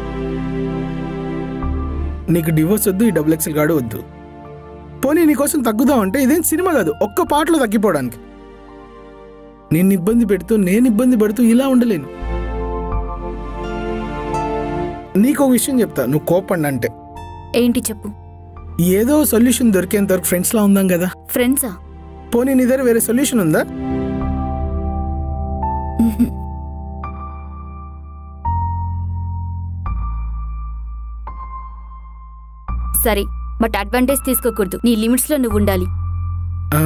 నీకు డివోర్స్ వద్దు ఈ డబుల్ ఎక్సెల్ గాడు వద్దు పోనీ నీకోసం తగ్గుదాం అంటే ఇదేం సినిమా కాదు ఒక్క పాటలో తగ్గిపోవడానికి నేను ఇబ్బంది పెడుతూ నేను ఇబ్బంది పడుతూ ఇలా ఉండలేను నీకు ఒక విషయం చెప్తా నువ్వు కోపండి అంటే ఏంటి చెప్పు ఏదో సొల్యూషన్ దొరికేంత వరకు ఫ్రెండ్స్లా ఉందాం కదా ఫ్రెండ్సా పోనీ నీ దగ్గర వేరే సొల్యూషన్ ఉందా ఉహుం. సరే బట్ అడ్వాంటేజ్ తీసుకోకూడదు నీ లిమిట్స్లో నువ్వు ఉండాలి ఆ.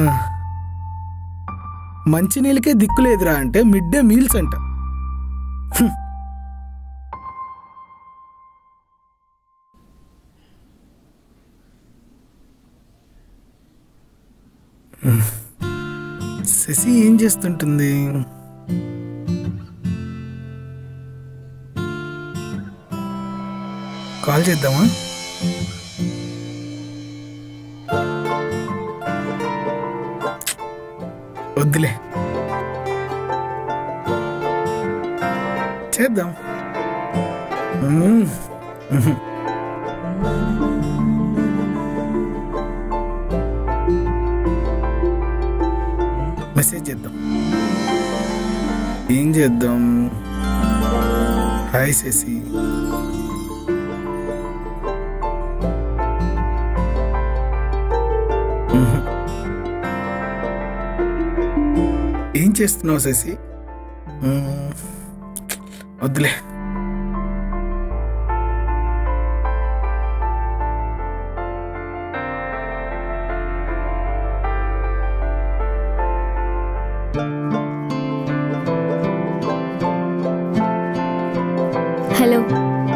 మంచినీళ్ళకే దిక్కులేదురా అంటే మిడ్ డే మీల్స్ అంట హ్మ్. హ్మ్. శశి ఏం చేస్తుంటుంది కాల్ చేద్దామా వద్దులే చేద్దాం మ్మ్. మ్మ్. మెసేజ్ చేద్దాం ఏం చేద్దాం హాయ్ శశి మ్మ్. ఏం చేస్తున్నావు శశి మ్మ్. వద్దులే హలో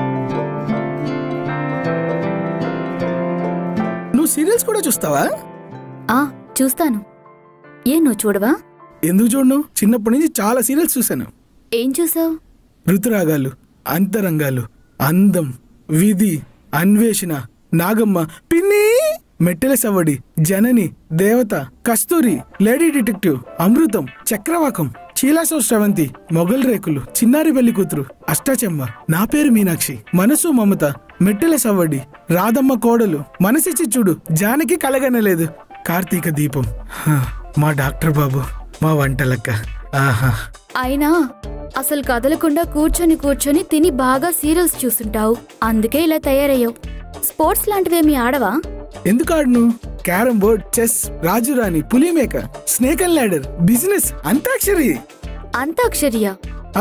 నువ్వు సీరియల్స్ కూడా చూస్తావా ఆ చూస్తాను ఏ నువ్వు చూడవా ఎందుకు చూడను చిన్నప్పటి నుంచి చాలా సీరియల్స్ చూశాను ఏం చూసావు ఋతురాగాలు అంతరంగాలు అందం విధి అన్వేషణ నాగమ్మ పిన్ని మెట్టెల సవ్వడి జనని దేవత కస్తూరి లేడీ డిటెక్టివ్ అమృతం చక్రవాకం చీలాసో శ్రవంతి మొగల్ రేకులు చిన్నారి పెళ్లి కూతురు అష్టాచెమ్మ నా పేరు మీనాక్షి మనసు మమత మెట్టెల సవ్వడి రాధమ్మ కోడలు మనసిచ్చి చూడు జానకి కలగనలేదు కార్తీక దీపం హ, మా డాక్టర్ బాబు మా వంటలక్క ఆహా అయినా అసలు కదలకుండా కూర్చొని కూర్చొని తిని బాగా సీరియల్స్ చూస్తుంటావు అందుకే ఇలా తయారయ్యావు స్పోర్ట్స్ లాంటివేమీ ఆడవా ఎందుకు ఆడును క్యారం బోర్డ్ చెస్ రాజురాణి పులిమేక snake and ladder business Antakshari అంతాక్షరియా ఆ,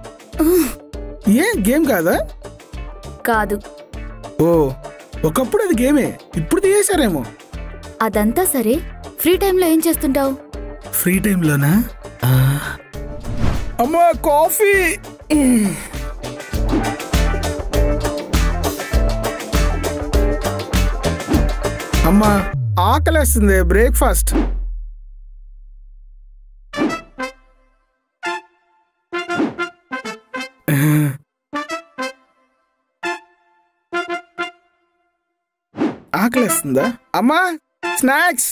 ఏ గేమ్ కాదా కాదు ఓ ఒకప్పుడు అది గేమే ఇప్పుడు తీయేశారేమో అదంతా సరే ఫ్రీ టైంలో ఏం చేస్తుంటావు ఫ్రీ టైంలోనా ఆ. అమ్మా కాఫీ అమ్మా ఆకలేస్తుంది బ్రేక్ఫాస్ట్ ఆకలేస్తుందా అమ్మా స్నాక్స్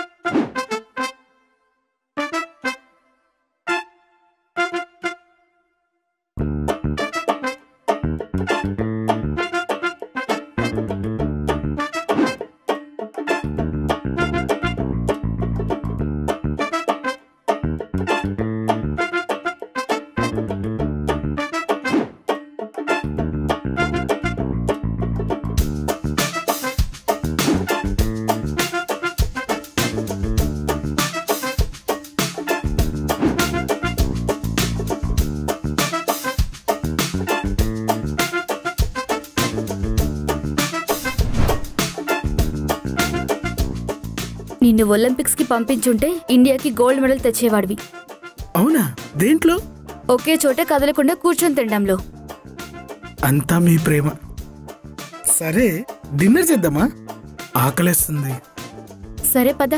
నిన్ను ఒలింపిక్స్ కి పంపించుంటే ఇండియాకి గోల్డ్ మెడల్ తెచ్చేవాడివి అవునా దేంట్లో ఒకే చోట కదలకుండా కూర్చొని తినడంలో అంతా మీ ప్రేమ సరే డిన్నర్ చేద్దామా ఆకలేస్తుంది సరే పద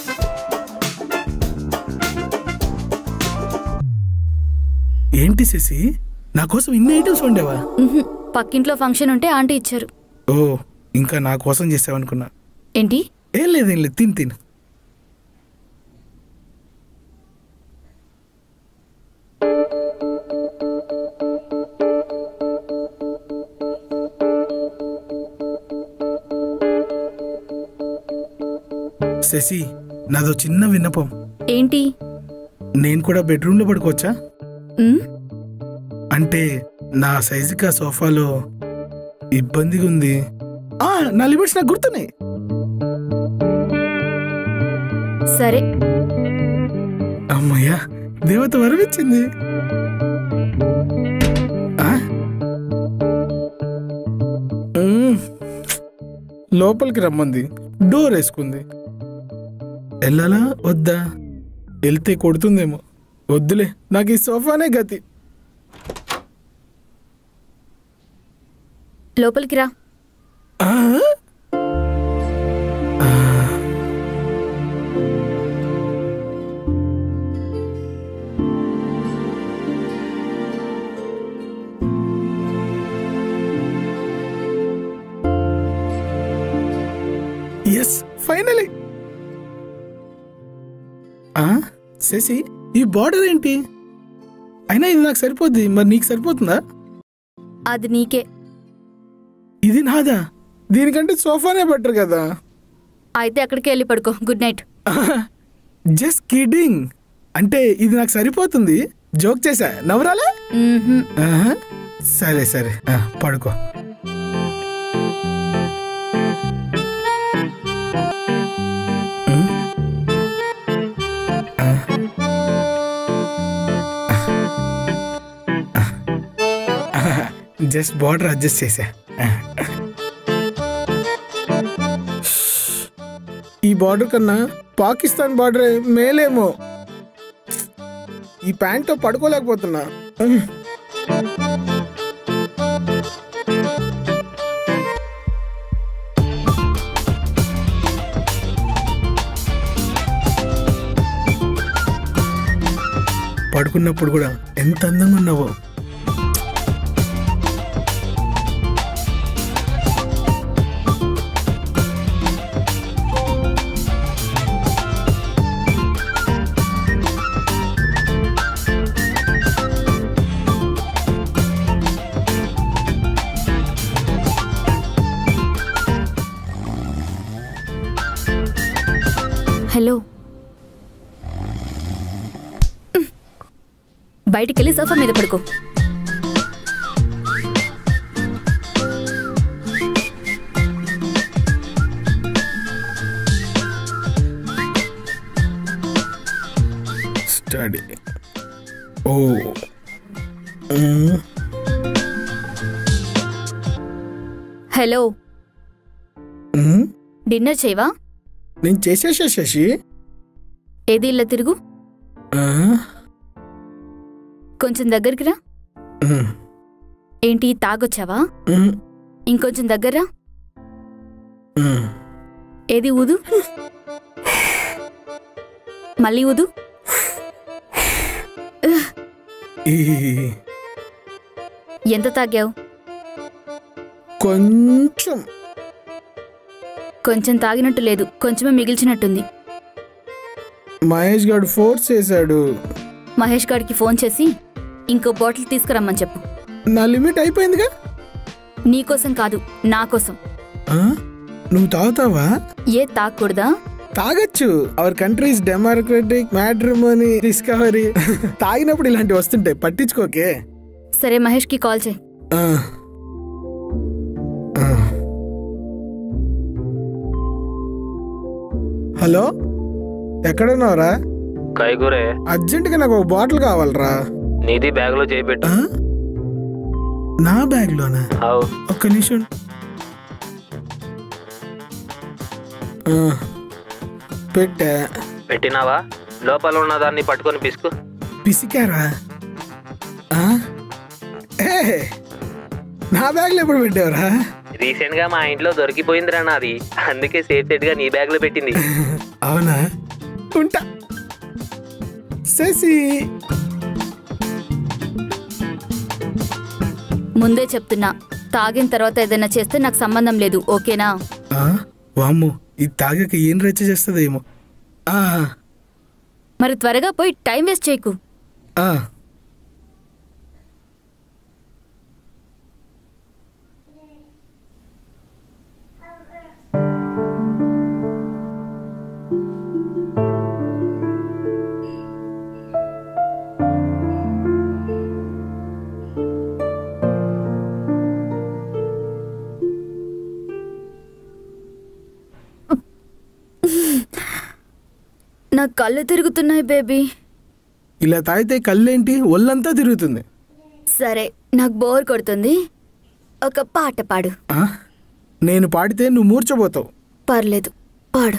ఏంటి శశి నా కోసం ఇన్ని ఐటమ్స్ వండావా ఉహుం, పక్కింట్లో ఫంక్షన్ ఉంటే ఆంటీ ఇచ్చారు ఓ ఇంకా నా కోసం చేసావనుకున్నా ఏంటి ఏం లేదు ఏం లేదు తిని తిను శశి నాదో చిన్న విన్నపం ఏంటి నేను కూడా బెడ్రూమ్లో పడుకోవచ్చా ఉమ్, అంటే నా సైజుకి ఆ సోఫాలో ఇబ్బందిగా ఉంది ఆ, నా లిమిట్స్ నాకు గుర్తున్నాయి సరే అమ్మయ్యా దేవత వరమిచ్చింది ఆ? మ్మ్. లోపలికి రమ్మంది డోర్ వేసుకుంది వెళ్ళాలా వద్దా వెళ్తే కొడుతుందేమో వద్దులే నాకు ఈ సోఫానే గతి లోపలికి రా ఆ? ఆ. ఎస్ ఫైనలీ శశి ఈ బార్డర్ ఏంటి అయినా ఇది నాకు సరిపోద్ది మరి నీకు సరిపోతుందా అది నీకే ఇది నాదా దీనికంటే సోఫానే బెటర్ కదా అయితే అక్కడికి వెళ్ళి పడుకో గుడ్ నైట్ జస్ట్ కిడింగ్ అంటే ఇది నాకు సరిపోతుంది జోక్ చేశా నవరాలా మ్మ్హ్మ్. ఆహా. సరే సరే ఆ, పడుకో ఉమ్. ఆ. ఆ. జస్ట్ బార్డర్ అడ్జస్ట్ చేశా ఆ. ఈ బార్డర్ కన్నా పాకిస్తాన్ బార్డర్ మేలేమో ఈ ప్యాంట్తో పడుకోలేకపోతున్నా పడుకున్నప్పుడు కూడా ఎంత అందంగా ఉన్నావో హలో బయటికెళ్ళి సోఫా మీద పడుకో స్టడీ ఓ మ్మ్. హలో మ్మ్. డిన్నర్ చేయవా నేను చేసేసా శశి ఏది ఇలా తిరుగు ఆ? కొంచెం దగ్గరికి రా మ్మ్. ఏంటి తాగొచ్చావా మ్మ్. ఇంకొంచెం దగ్గర మ్మ్. ఏది ఊదు మళ్ళీ ఊదు ఈ ఎంత తాగావు కొంచెం కొంచెం తాగినట్టు లేదు కొంచెమే మిగిల్చినట్టుంది మహేష్ గారు ఫోర్స్ చేశాడు మహేష్ గారికి ఫోన్ చేసి ఇంకో బాటిల్ తీసుకురమ్మని చెప్పు నా లిమిట్ అయిపోయిందిగా నీకోసం కాదు నా కోసం ఆ? నువ్వు తాగుతావా ఏ తాగకూడదా తాగొచ్చు our countries democratic matrimony discovery తాగినప్పుడు ఇలాంటివి వస్తుంటాయి పట్టించుకోకే సరే మహేష్కి కాల్ చేయి ఆ. ఆ. హలో ఎక్కడున్నావురా కైగూరే అర్జెంటుగా నాకు ఒక బాటిల్ కావాలరా నీది బ్యాగ్ లో చేపెట్టు ఆ? నా బ్యాగ్ లోనా అవు ఒక్క నిమిషం ఆ. పెట్టా పెట్టినావా లోపల ఉన్న దాన్ని పట్టుకొని పిసుకు పిసికారా ఆ? ఏ నా బ్యాగ్లో ఎప్పుడు పెట్టావురా రీసెంట్ గా మా ఇంట్లో దొరికిపోయిందిరా నాది అందుకే సేఫ్ సెట్ గా నీ బ్యాగ్ లో పెట్టింది అవునా ఉంటా శశి ముందే చెప్తున్నా తాగిన తర్వాత ఏదైనా చేస్తే నాకు సంబంధం లేదు ఓకేనా ఆ? వామ్మో ఇది తాగాక ఏం రచ్చ చేస్తుందేమో ఆ, మరి త్వరగా పోయి టైం వేస్ట్ చేయకు ఆ. నా కళ్ళు తిరుగుతున్నాయి బేబీ ఇలా తాగితే కళ్ళేంటి ఒళ్ళంతా తిరుగుతుంది సరే నాకు బోర్ కొడుతుంది ఒక పాట పాడు ఆ? నేను పాడితే నువ్వు మూర్చబోతావు పర్లేదు పాడు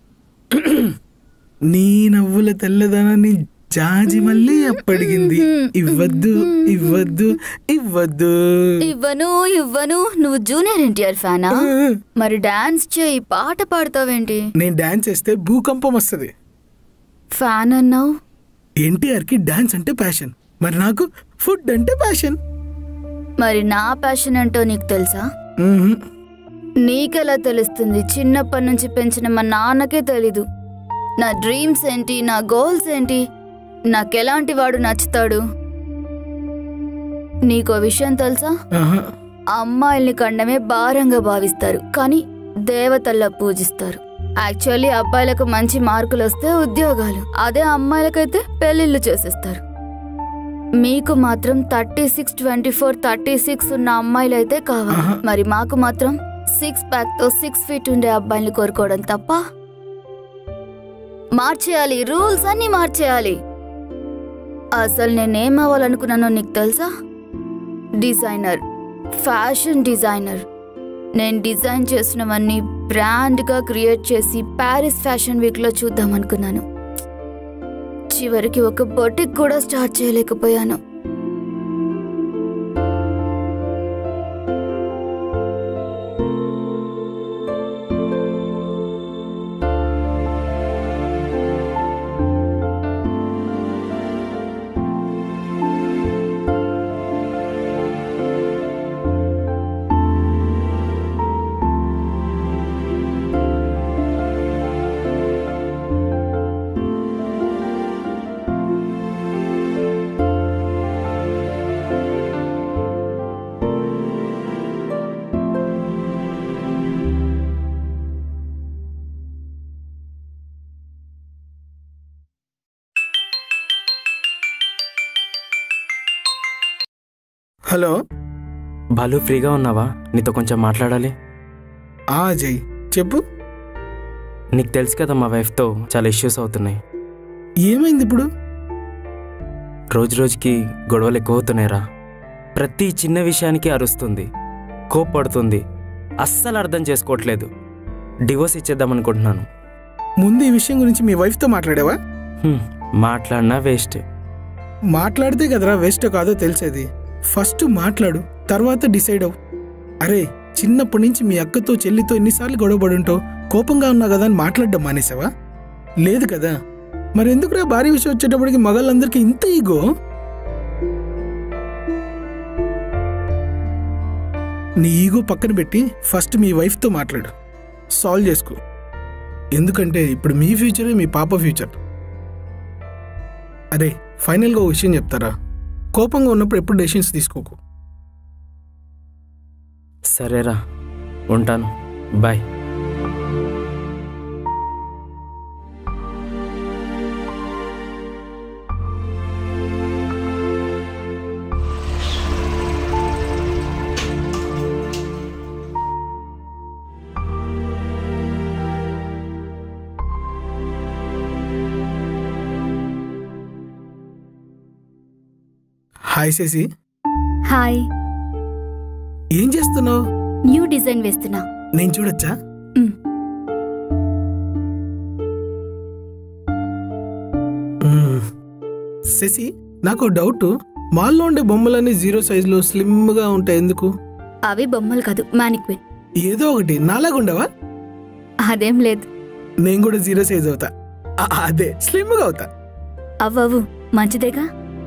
నీ నవ్వుల తెల్లదనాన్ని జాజి మళ్ళీ అప్పడిగింది ఇవ్వద్దు ఇవ్వద్దు ఇవ్వద్దు ఇవ్వను ఇవ్వను నువ్వు జూనియర్ ఎన్టీఆర్ ఫ్యానా మరి డాన్స్ చేయి పాట పాడతావేంటి నేను డాన్స్ చేస్తే భూకంపం వస్తుంది ఫ్యాన్ అన్నావు ఎన్టీఆర్ కి డాన్స్ అంటే ప్యాషన్ మరి నాకు ఫుడ్ అంటే ప్యాషన్ మరి నా ప్యాషన్ ఏంటో నీకు తెలుసా నీకెలా తెలుస్తుంది చిన్నప్పటి నుంచి పెంచిన మా నాన్నకే తెలీదు నా డ్రీమ్స్ ఏంటి నా గోల్స్ ఏంటి నాకెలాంటి వాడు నచ్చుతాడు నీకో విషయం తెలుసా అమ్మాయిల్ని కండమే భారంగా భావిస్తారు కానీ దేవతల్లా పూజిస్తారు యాక్చువల్లీ అబ్బాయిలకు మంచి మార్కులు వస్తే ఉద్యోగాలు అదే అమ్మాయిలకైతే పెళ్లిళ్ళు చేసేస్తారు మీకు మాత్రం thirty six twenty four thirty six ఉన్న అమ్మాయిలు అయితే కావాలి మరి మాకు మాత్రం సిక్స్ ప్యాక్ తో సిక్స్ ఫీట్ ఉండే అబ్బాయిని కోరుకోవడం తప్ప మార్చేయాలి రూల్స్ అన్ని మార్చేయాలి అసలు నేనేం అవ్వాలనుకున్నానో నీకు తెలుసా డిజైనర్ ఫ్యాషన్ డిజైనర్ నేను డిజైన్ చేసినవన్నీ బ్రాండ్గా క్రియేట్ చేసి ప్యారిస్ ఫ్యాషన్ వీక్లో చూద్దాం అనుకున్నాను చివరికి ఒక బొటిక్ కూడా స్టార్ట్ చేయలేకపోయాను హలో బాలు ఫ్రీగా ఉన్నావా నీతో కొంచెం మాట్లాడాలి ఆ అజయ్ చెప్పు నీకు తెలుసు కదా మా వైఫ్తో చాలా ఇష్యూస్ అవుతున్నాయి ఏమైంది ఇప్పుడు రోజు రోజుకి గొడవలు ఎక్కువ అవుతున్నాయిరా ప్రతి చిన్న విషయానికి అరుస్తుంది కోప్పడుతుంది అస్సలు అర్థం చేసుకోవట్లేదు డివోర్స్ ఇచ్చేద్దాం అనుకుంటున్నాను ముందు ఈ విషయం గురించి మీ వైఫ్తో మాట్లాడావా హ్మ్, మాట్లాడినా వేస్ట్ మాట్లాడితే కదరా వేస్ట్ కాదో తెలిసేది ఫస్ట్ మాట్లాడు తర్వాత డిసైడ్ అవు అరే చిన్నప్పటి నుంచి మీ అక్కతో చెల్లితో ఎన్నిసార్లు గొడవపడి ఉంటావు కోపంగా ఉన్నా కదా అని మాట్లాడడం మానేసావా లేదు కదా మరి ఎందుకురా భారీ విషయం వచ్చేటప్పటికి మగాళ్ళందరికీ ఇంత ఈగో నీ ఈగో పక్కన పెట్టి ఫస్ట్ మీ వైఫ్తో మాట్లాడు సాల్వ్ చేసుకో ఎందుకంటే ఇప్పుడు మీ ఫ్యూచరే మీ పాప ఫ్యూచర్ అరే ఫైనల్గా ఒక విషయం చెప్తారా కోపంగా ఉన్నప్పుడు ఎప్పుడు డెసిషన్స్ తీసుకోకు సరేరా ఉంటాను బాయ్ హాయ్ శశి హాయ్ ఏం చేస్తున్నావు న్యూ డిజైన్ వేస్తున్నా నేను చూడొచ్చా మ్. మ్. శశి నాకు డౌట్ మాల్లో ఉండే బొమ్మలన్నీ జీరో సైజులో స్లిమ్గా ఉంటాయి ఎందుకు అవి బొమ్మలు కాదు మానిక్విన్ ఏదో ఒకటి నాలాగుండవా అదేం లేదు నేను కూడా జీరో సైజ్ అవుతా ఆ, అదే స్లిమ్గా అవుతా అవ్వవు మంచిదేగా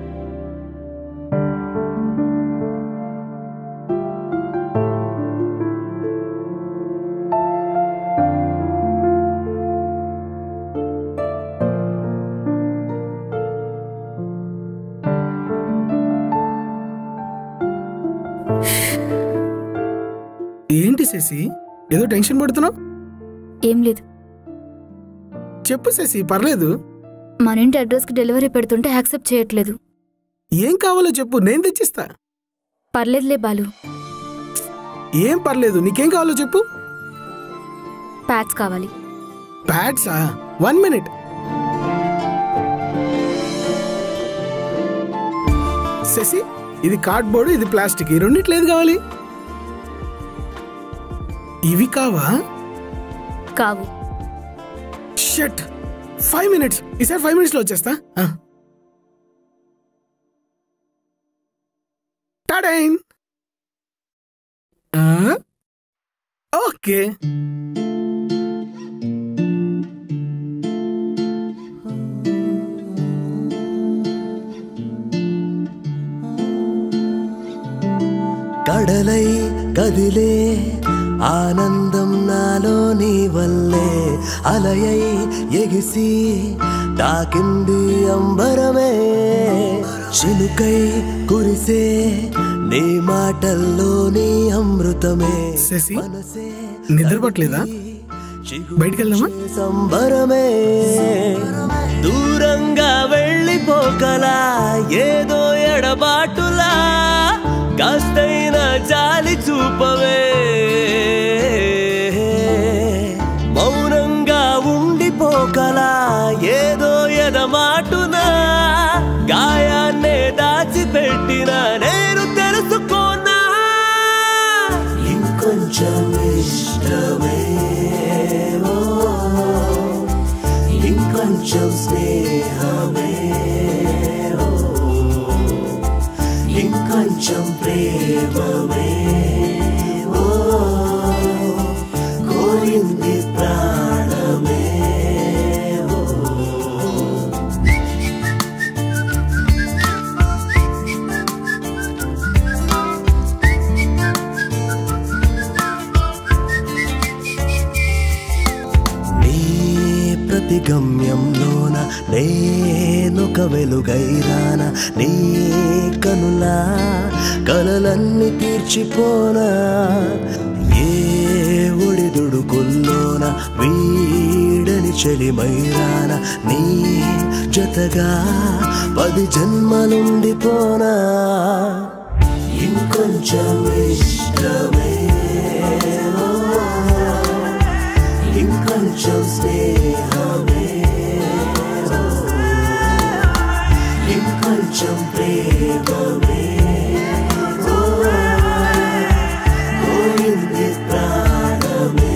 ఏంటి శశి ఏదో టెన్షన్ పడుతున్నావు ఏం లేదు చెప్పు శశి పర్లేదు మన ఇంటి అడ్రస్కి డెలివరీ పెడుతుంటే యాక్సెప్ట్ చేయట్లేదు ఏం కావాలో చెప్పు నేను తెచ్చిస్తా పర్లేదులే బాలు ఏం పర్లేదు నీకేం కావాలో చెప్పు ప్యాడ్స్ కావాలి ప్యాడ్సా వన్ మినిట్ శశి ఇది కార్డ్బోర్డు ఇది ప్లాస్టిక్ ఈ రెండిట్లో ఏది కావాలి ఇవి కావా కావు షట్ ఫైవ్ మినిట్స్ ఈసారి ఫైవ్ మినిట్స్లో వచ్చేస్తా ఆ. టడైన్ ఆ? ఓకే కడలై కదిలే ఆనందం నాలో నీ వల్లే అలయై ఎగిసి తాకింది అంబరమే చిలుకై కురిసే నీ మాటల్లో నీ అమృతమే శశి నిద్రపట్లేదా బయటికి వెళ్దామా సంబరమే దూరంగా వెళ్ళిపోకలా ఏదో ఎడబాటులా కాస్తైనా జాలి చూపవే మౌనంగా ఉండిపోకలా ఏదో ఎదమాటునా గాయాన్నే దాచిపెట్టిన నేను తెలుసుకోనా ఇంకొంచెం ఇష్టమే ఓ, ఇంకొంచెం స్నేహమే ఓ, ఇంకొంచెం ప్రేమమే ఓ, కోరింది ప్రాణమే ఓ. నీ ప్రతి గమ్యంలోన నేనొక వెలుగైరాన నీ కనులా కలలన్నీ తీర్చిపోనా ఏ ఒడిదుడుకుల్లోన వీడని చెలిమైరాన నీ జతగా పది జన్మలుండిపోనా ఇంకొంచెం ఇంకొంచెం ఇష్టమే ఓ, ఇంకొంచెం స్నేహమే ఓ, ఇంకొంచెం ప్రేమమే ఓ, పోయింది ప్రాణమే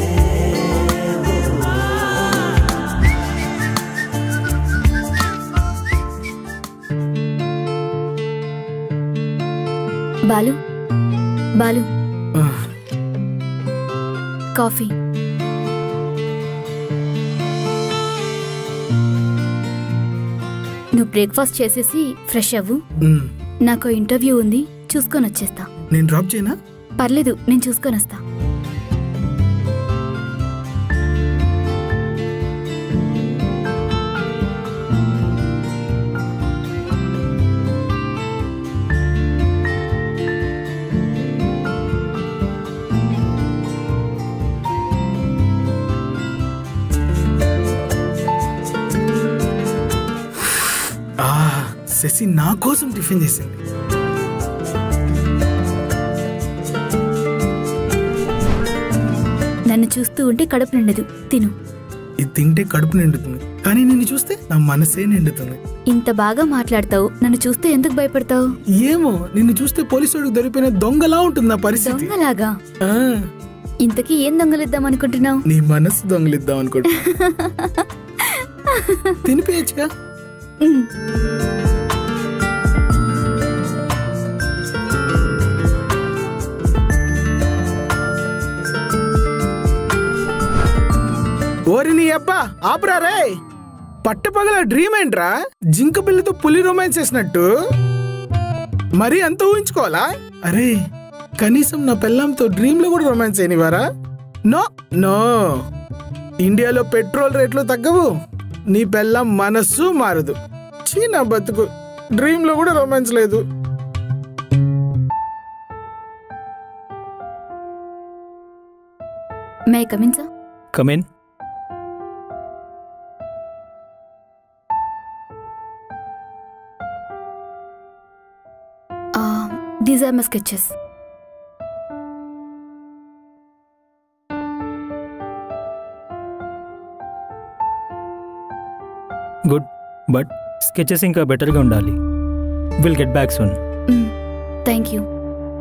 బాలు బాలు కాఫీ నువ్వు బ్రేక్ఫాస్ట్ చేసేసి ఫ్రెష్ అవ్వు మ్, నాకు ఇంటర్వ్యూ ఉంది చూసుకొని వచ్చేస్తా నేను డ్రాప్ చేయనా పర్లేదు నేను చూసుకొని వస్తా ఆ శశి నా కోసం టిఫిన్ చేసింది నన్ను చూస్తూ ఉంటే కడుపు నిండదు తిను ఇది తింటే కడుపు నిండుతుంది కానీ నిన్ను చూస్తే నా మనసే నిండుతుంది ఇంత బాగా మాట్లాడతావు నన్ను చూస్తే ఎందుకు భయపడతావు ఏమో నిన్ను చూస్తే పోలీసుడికి దొరికిన దొంగలా ఉంటుంది నా పరిస్థితి దొంగలాగా ఆ, ఇంతకీ ఏం దొంగలిద్దాం అనుకుంటున్నావు నీ మనసు దొంగలిద్దాం అనుకుంటా తినిపించగా ఓరి నీ అబ్బా ఆపరా రే పట్టపగల డ్రీమ్ ఏంట్రా జింక పిల్లతో పులి రొమాన్స్ చేసినట్టు మరీ అంత ఊహించుకోవాలా అరే కనీసం నా పెళ్ళంతో డ్రీమ్ లో కూడా రొమాన్స్ అయినవారా నో నో ఇండియాలో పెట్రోల్ రేట్లు తగ్గవు నీ పెళ్ళం మనస్సు మారదు చీ నా బతుకు డ్రీమ్ లో కూడా రొమాన్స్ లేదు may come in sir come in these are my sketches good but sketches ఇంకా బెటర్గా ఉండాలి will get back soon thank you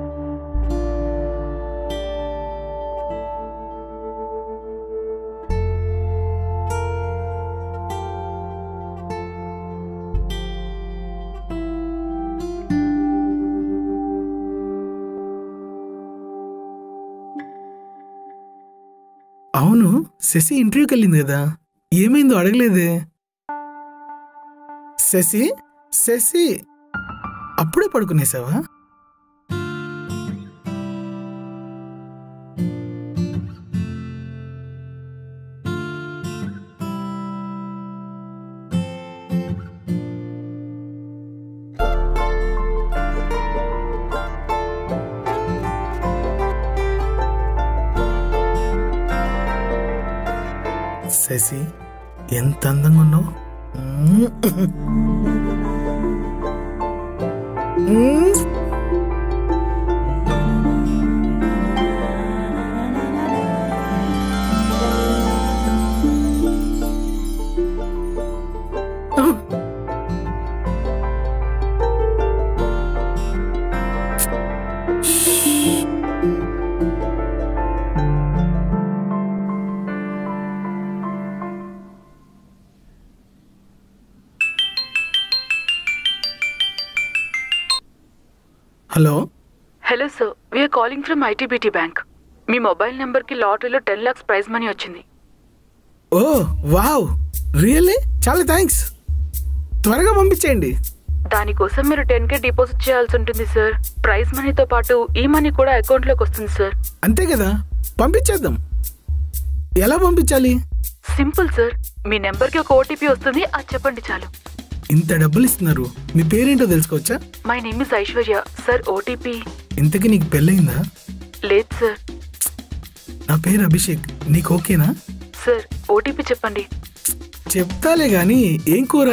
అవును శశి ఇంటర్వ్యూకి వెళ్ళింది కదా ఏమైందో అడగలేదే శశి శశి అప్పుడే పడుకునేసావా శశి ఎంత అందంగా ఉన్నావు hello hello sir we are calling from ITBT bank మీ మొబైల్ నెంబర్కి లాటరీలో టెన్ లాక్స్ ప్రైజ్ మనీ వచ్చింది ఓ వావ్ రియల్లీ చాలా థ్యాంక్స్ త్వరగా పంపించేయండి దానికోసం మీరు టెన్ కే డిపాజిట్ చేయాల్సి ఉంటుంది సార్ ప్రైజ్ మనీతో పాటు ఈ మనీ కూడా అకౌంట్లోకి వస్తుంది సార్ అంతే కదా పంపించేద్దాం ఎలా పంపించాలి సింపుల్ సార్ మీ నెంబర్కి ఒక ఓటీపీ వస్తుంది అది చెప్పండి చాలు ఇంత డబ్బులు ఇస్తున్నారు మీ పేరేంటో తెలుసుకోవచ్చా my name is Aishwarya sir OTP ఇంతకీ నీకు పెళ్ళయిందా లేదు సార్ నా పేరు అభిషేక్ నీకు ఓకేనా సార్ ఓటీపీ చెప్పండి చెప్తాలే గాని ఏం కూర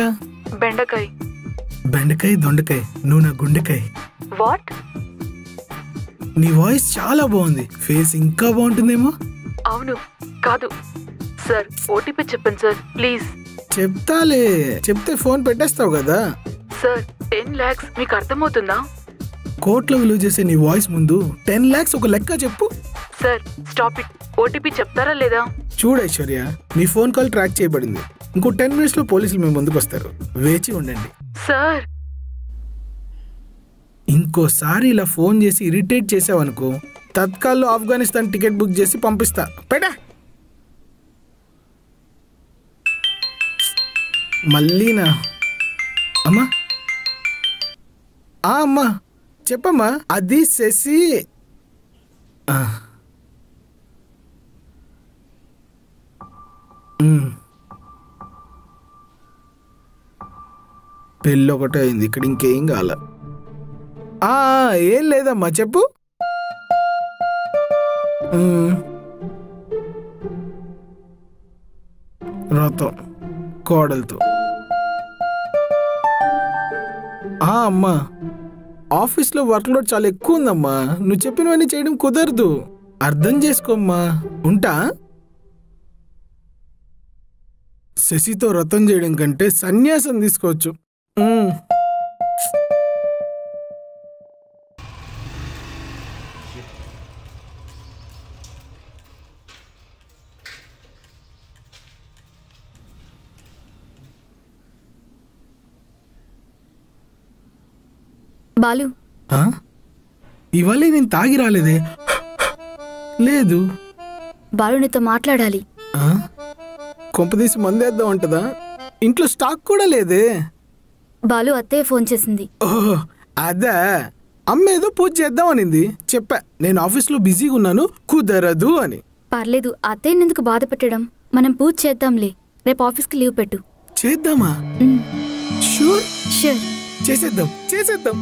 బెండకాయ బెండకాయ దొండకాయ నువ్వు నా గుండెకాయ వాట్ నీ వాయిస్ చాలా బాగుంది ఫేస్ ఇంకా బాగుంటుందేమో అవును కాదు సార్ ఓటీపీ చెప్పండి సార్ ప్లీజ్ చెప్తాలే చెప్తే ఫోన్ పెట్టేస్తావు కదా సార్ టెన్ ల్యాక్స్ మీకు అర్థమవుతుందా కోట్లో విలువ చేసే నీ వాయిస్ ముందు టెన్ లాక్స్ ఒక లెక్క చెప్పు సార్ స్టాప్ ఇట్ ఓటీపీ చెప్తారా లేదా చూడు ఐశ్వర్య నీ ఫోన్ కాల్ ట్రాక్ చేయబడింది ఇంకో టెన్ మినిట్స్ లో పోలీసులు మేము ముందుకు వస్తారు వేచి ఉండండి సార్ ఇంకోసారి ఇలా ఫోన్ చేసి ఇరిటేట్ చేసావనుకో తత్కాల్లో ఆఫ్ఘనిస్తాన్ టికెట్ బుక్ చేసి పంపిస్తా పెడా మళ్ళీనా అమ్మా ఆ అమ్మా చెప్పమ్మా అది శశి ఆ. ఉమ్. పెళ్ళి ఒకటే అయింది ఇక్కడ ఇంకేం కాల ఆ, ఏం లేదమ్మా చెప్పు ఉమ్. వ్రతం కోడలతో ఆ, అమ్మా ఆఫీస్లో వర్క్ లోడ్ చాలా ఎక్కువ ఉందమ్మా నువ్వు చెప్పినవన్నీ చేయడం కుదరదు అర్థం చేసుకోమ్మా ఉంటా శశితో వ్రతం చేయడం కంటే సన్యాసం తీసుకోవచ్చు ఉమ్. బాలు ఆ? ఇవాళ నేను తాగి రాలేదే లేదు బాలు నీతో మాట్లాడాలి ఆ? కొంపదీసి మందేద్దాం అంటదా ఇంట్లో స్టాక్ కూడా లేదే బాలు అత్తయ్య ఫోన్ చేసింది ఓహ్ అదా అమ్మ ఏదో పూజ చేద్దాం అనింది చెప్పా నేను ఆఫీస్లో బిజీగా ఉన్నాను కుదరదు అని పర్లేదు అత్తయ్యని ఎందుకు బాధ పెట్టడం మనం పూజ చేద్దాంలే రేపు ఆఫీస్కి లీవ్ పెట్టు చేద్దామా షూర్ షూర్ చేసేద్దాం చేసేద్దాం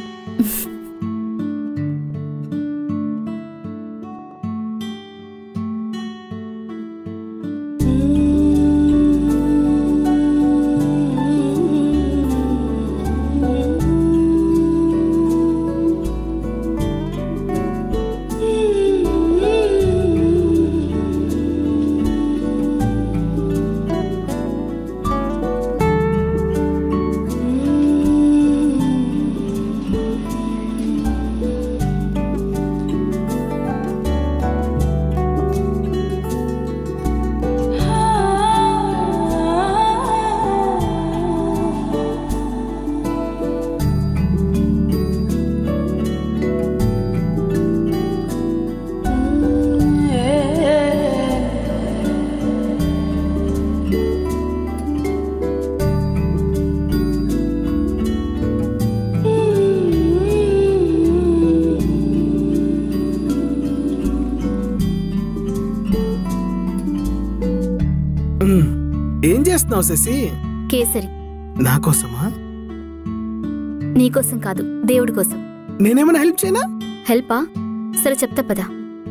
ఉమ్, ఏం చేస్తున్నావు శశి కేసరి నా కోసమా నీకోసం కాదు దేవుడి కోసం నేనేమైనా హెల్ప్ చేయనా హెల్పా సరే చెప్తా పదా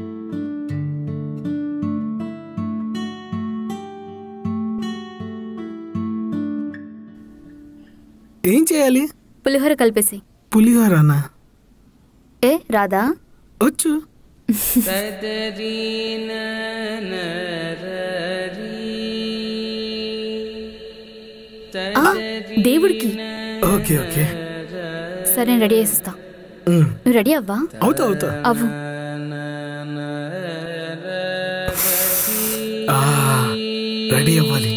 ఏం చేయాలి పులిహోర కలిపేసి పులిహోరనా ఏ రాదా వచ్చు ఆ, దేవుడికి ఓకే ఓకే సరే నేను రెడీ చేసిస్తా ఉమ్, నువ్వు రెడీ అవ్వా అవుతా అవుతా అవ్వు ఆ, రెడీ అవ్వాలి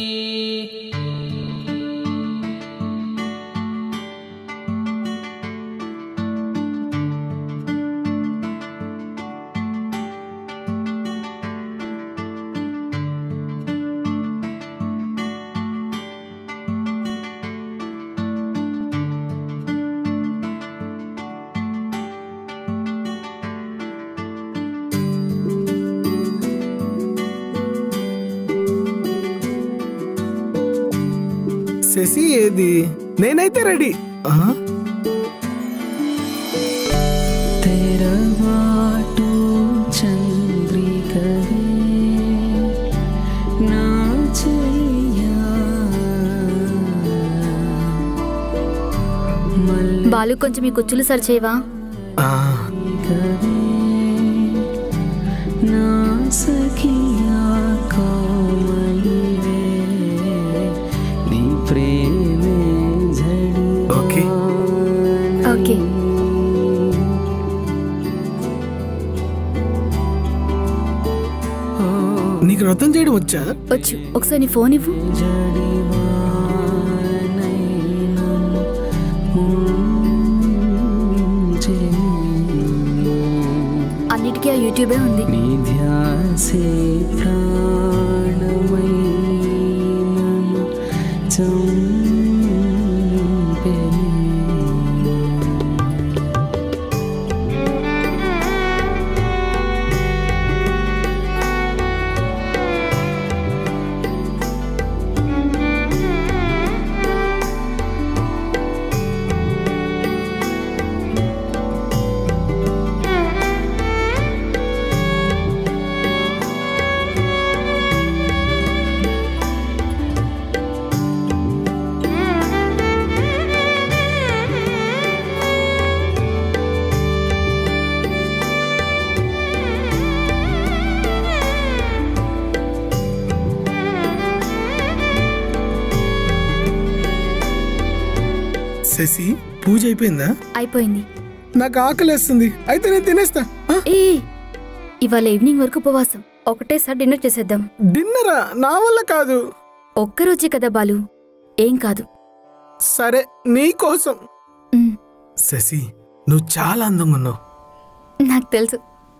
శశి ఏది నేనైతే రెడీ ఆ? తెరవాటు చంద్రికవే నా చెయ్యా బాలు కొంచెం ఈ కుచ్చులు సరిచేవా ఆ, కవే సఖియా కోమలివే నీ ప్రేమే ఓకే ఓకే నీకు వ్రతం చేయడం వచ్చా వచ్చు ఒకసారి నీ ఫోన్ ఇవ్వు అన్నిటికీ ఆ యూట్యూబే ఉంది నీ ధ్యాసే ప్రాణమై నన్ను చంపెను. శశి పూజ అయిపోయిందా అయిపోయింది నాకు ఆకలేస్తుంది అయితే నేను తినేస్తా ఆ? ఏ ఇవాళ ఈవినింగ్ వరకు ఉపవాసం ఒకటేసారి డిన్నర్ చేసేద్దాం డిన్నరా నా వల్ల కాదు ఒక్కరోజే కదా బాలు ఏం కాదు సరే నీ కోసం శశి నువ్వు చాలా అందంగా ఉన్నావు నాకు తెలుసు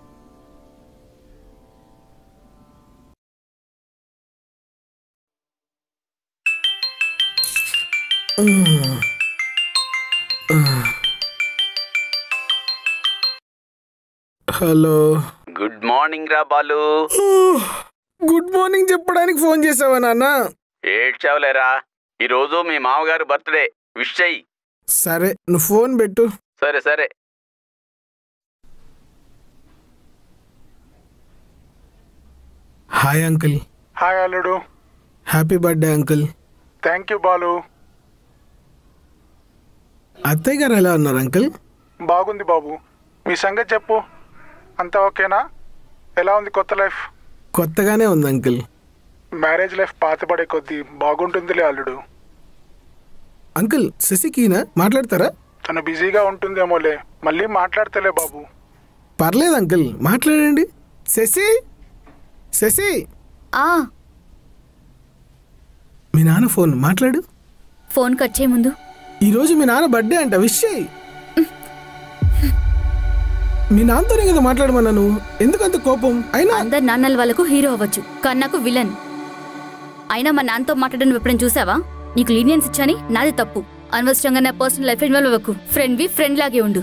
హలో గుడ్ మార్నింగ్ రా బాలు గుడ్ మార్నింగ్ చెప్పడానికి ఫోన్ చేసావా నాన్న ఏడ్చావులేరా ఈరోజు మీ మామగారు బర్త్డే విష్ చెయ్యి సరే నువ్వు ఫోన్ పెట్టు సరే సరే హాయ్ అంకుల్ హాయ్ అల్లుడు happy birthday uncle thank you Balu అత్తయ్య గారు ఎలా ఉన్నారు అంకుల్ బాగుంది బాబు మీ సంగతి చెప్పు అంతా ఓకేనా ఎలా ఉంది కొత్త లైఫ్ కొత్తగానే ఉంది అంకుల్ మ్యారేజ్ లైఫ్ పాతపడే కొద్దీ బాగుంటుందిలే అల్లుడు అంకుల్ శశికినా మాట్లాడతారా తను బిజీగా ఉంటుందేమోలే మళ్ళీ మాట్లాడతలే బాబు పర్లేదు అంకుల్ మాట్లాడండి శశి శశి ఆ మీ నాన్న ఫోన్ మాట్లాడు ఫోన్ కట్ చేయ ముందు ఈరోజు మీ నాన్న బర్త్డే అంట విష్ చేయి మీ నాన్నతోనే కదా మాట్లాడమన్నా నువ్వు ఎందుకంత కోపం అయినా అందరు నాన్నల వాళ్ళకు హీరో అవ్వచ్చు కానీ నాకు విలన్ అయినా మా నాన్నతో మాట్లాడడం నువ్వు ఎప్పుడైనా చూసావా నీకు లీనియన్స్ ఇచ్చాని నాది తప్పు అనవసరంగా నా పర్సనల్ లైఫ్ ఇన్వాల్వ్ అవ్వకు ఫ్రెండ్ వి ఫ్రెండ్ లాగే ఉండు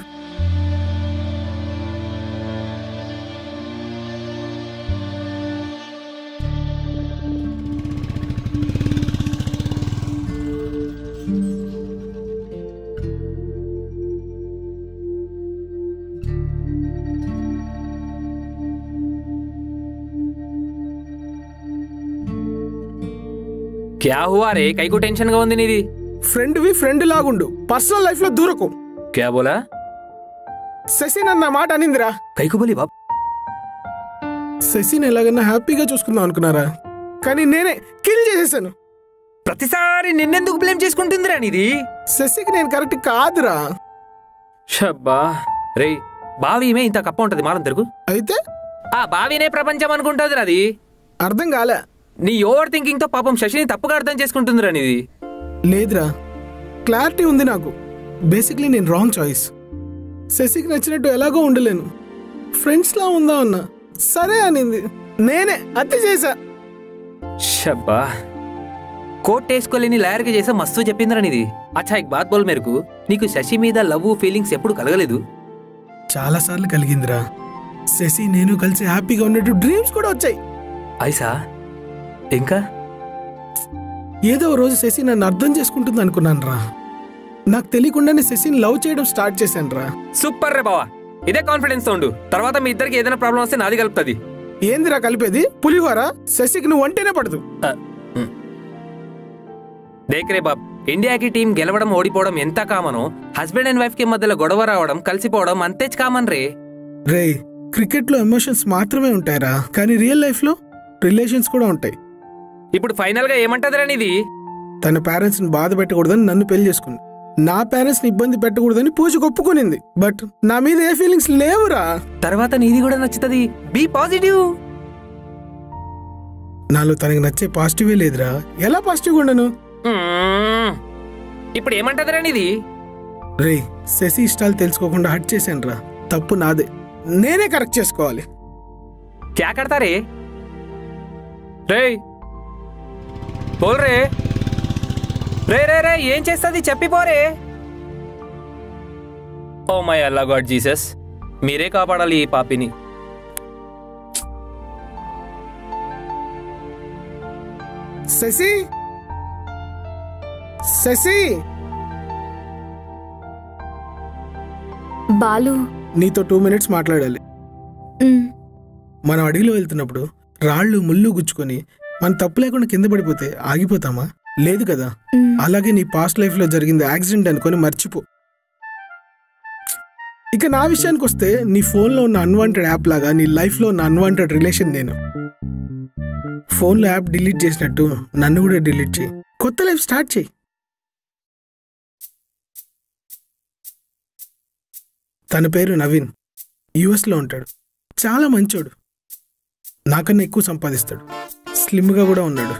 క్యా హువా రే కైకు టెన్షన్ గా ఉంది నీది ఫ్రెండ్ వి ఫ్రెండ్ లాగుండు పర్సనల్ లైఫ్ లో దూరకు క్యా బోలా శశి నన్న మాట అనిందిరా కైకు బోలి బాబ్ శశిని ఎలాగన్నా హ్యాపీగా చూసుకుందాం అనుకున్నారా కానీ నేనే కిల్ చేసేసాను ప్రతిసారి నిన్నెందుకు బ్లేమ్ చేసుకుంటుందిరా నీది శశికి నేను కరెక్ట్ కాదురా షబ్బా రే బావి ఈమె ఇంత కప్ప ఉంటది మారం తెరుగు అయితే ఆ బావినే ప్రపంచం అనుకుంటుంది అది అర్థం కాలే నీ ఓవర్ థింకింగ్ తో పాపం శశిని తప్పుగా అర్థం చేసుకుంటుందిరా నీది లేదురా క్లారిటీ ఉంది నాకు బేసిక్లీ నేను రాంగ్ చాయిస్ శశికి నచ్చినట్టు ఎలాగో ఉండలేను ఫ్రెండ్స్ లా ఉందా అన్నా సరే అనింది నేనే అత్తి చేశా షబ్బా కోట్ వేసుకోలేని లాయర్కి చేసే మస్తు చెప్పిందిరా నీది అచ్చా ఇక్ బాత్ బోల్ మేరకు నీకు శశి మీద లవ్ ఫీలింగ్స్ ఎప్పుడు కలగలేదు చాలా సార్లు కలిగిందిరా శశి నేను కలిసి హ్యాపీగా ఉన్నట్టు డ్రీమ్స్ కూడా వచ్చాయి ఐసా ఇంకా ఏదో ఓ రోజు శశి నన్ను అర్థం చేసుకుంటుంది అనుకున్నాను రా నాకు తెలియకుండానే శశిని లవ్ చేయడం స్టార్ట్ చేశాను రా సూపర్ రే బావా ఇదే కాన్ఫిడెన్స్ తో ఉండు తర్వాత మీ ఇద్దరికి ఏదైనా ప్రాబ్లం వస్తే నాది కలుపుతుంది ఏందిరా కలిపేది పులిహోర శశికి నువ్వు అంటేనే పడదు దేక్ రే బాబ్ ఇండియాకి టీం గెలవడం ఓడిపోవడం ఎంత కామనో హస్బెండ్ అండ్ వైఫ్ కి మధ్యలో గొడవ రావడం కలిసిపోవడం అంతే కామన్ రే రే క్రికెట్లో ఎమోషన్స్ మాత్రమే ఉంటాయిరా కానీ రియల్ లైఫ్లో రిలేషన్స్ కూడా ఉంటాయి ఇప్పుడు ఫైనల్ గా ఏమంటదిరా నీది తన పేరెంట్స్ని బాధ పెట్టకూడదని నన్ను పెళ్లి చేసుకుంది నా పేరెంట్స్ని ఇబ్బంది పెట్టకూడదని పూజకు ఒప్పుకునింది బట్ నా మీద ఏ ఫీలింగ్స్ లేవురా తర్వాత నీది కూడా నచ్చుతుంది బీ పాజిటివ్ నాలో తనకి నచ్చే పాజిటివే లేదురా ఎలా పాజిటివ్ ఉండను ఇప్పుడు ఏమంటదిరా నీది రే శశి ఇష్టాలు తెలుసుకోకుండా హట్ చేశాను రా తప్పు నాదే నేనే కరెక్ట్ చేసుకోవాలి క్యా కడతా రే రే బోల్ రే రే రే రే ఏం చేస్తుంది చెప్పిపోరే oh my Allah God Jesus మీరే కాపాడాలి ఈ పాపిని శశి శశి బాలు నీతో టూ మినిట్స్ మాట్లాడాలి మ్, మనం అడవిలో వెళ్తున్నప్పుడు రాళ్ళు ముళ్ళు గుచ్చుకొని మన తప్పు లేకుండా కింద పడిపోతే ఆగిపోతామా లేదు కదా మ్. అలాగే నీ పాస్ట్ లైఫ్ లో జరిగింది యాక్సిడెంట్ అనుకొని మర్చిపో ఇక నా విషయానికి వస్తే నీ ఫోన్లో ఉన్న అన్వాంటెడ్ యాప్ లాగా నీ లైఫ్లో ఉన్న అన్వాంటెడ్ రిలేషన్ నేను ఫోన్లో యాప్ డిలీట్ చేసినట్టు నన్ను కూడా డిలీట్ చేయి కొత్త లైఫ్ స్టార్ట్ చేయి తన పేరు నవీన్ యుఎస్లో ఉంటాడు చాలా మంచోడు నాకన్నా ఎక్కువ సంపాదిస్తాడు స్లిమ్గా కూడా ఉన్నాడు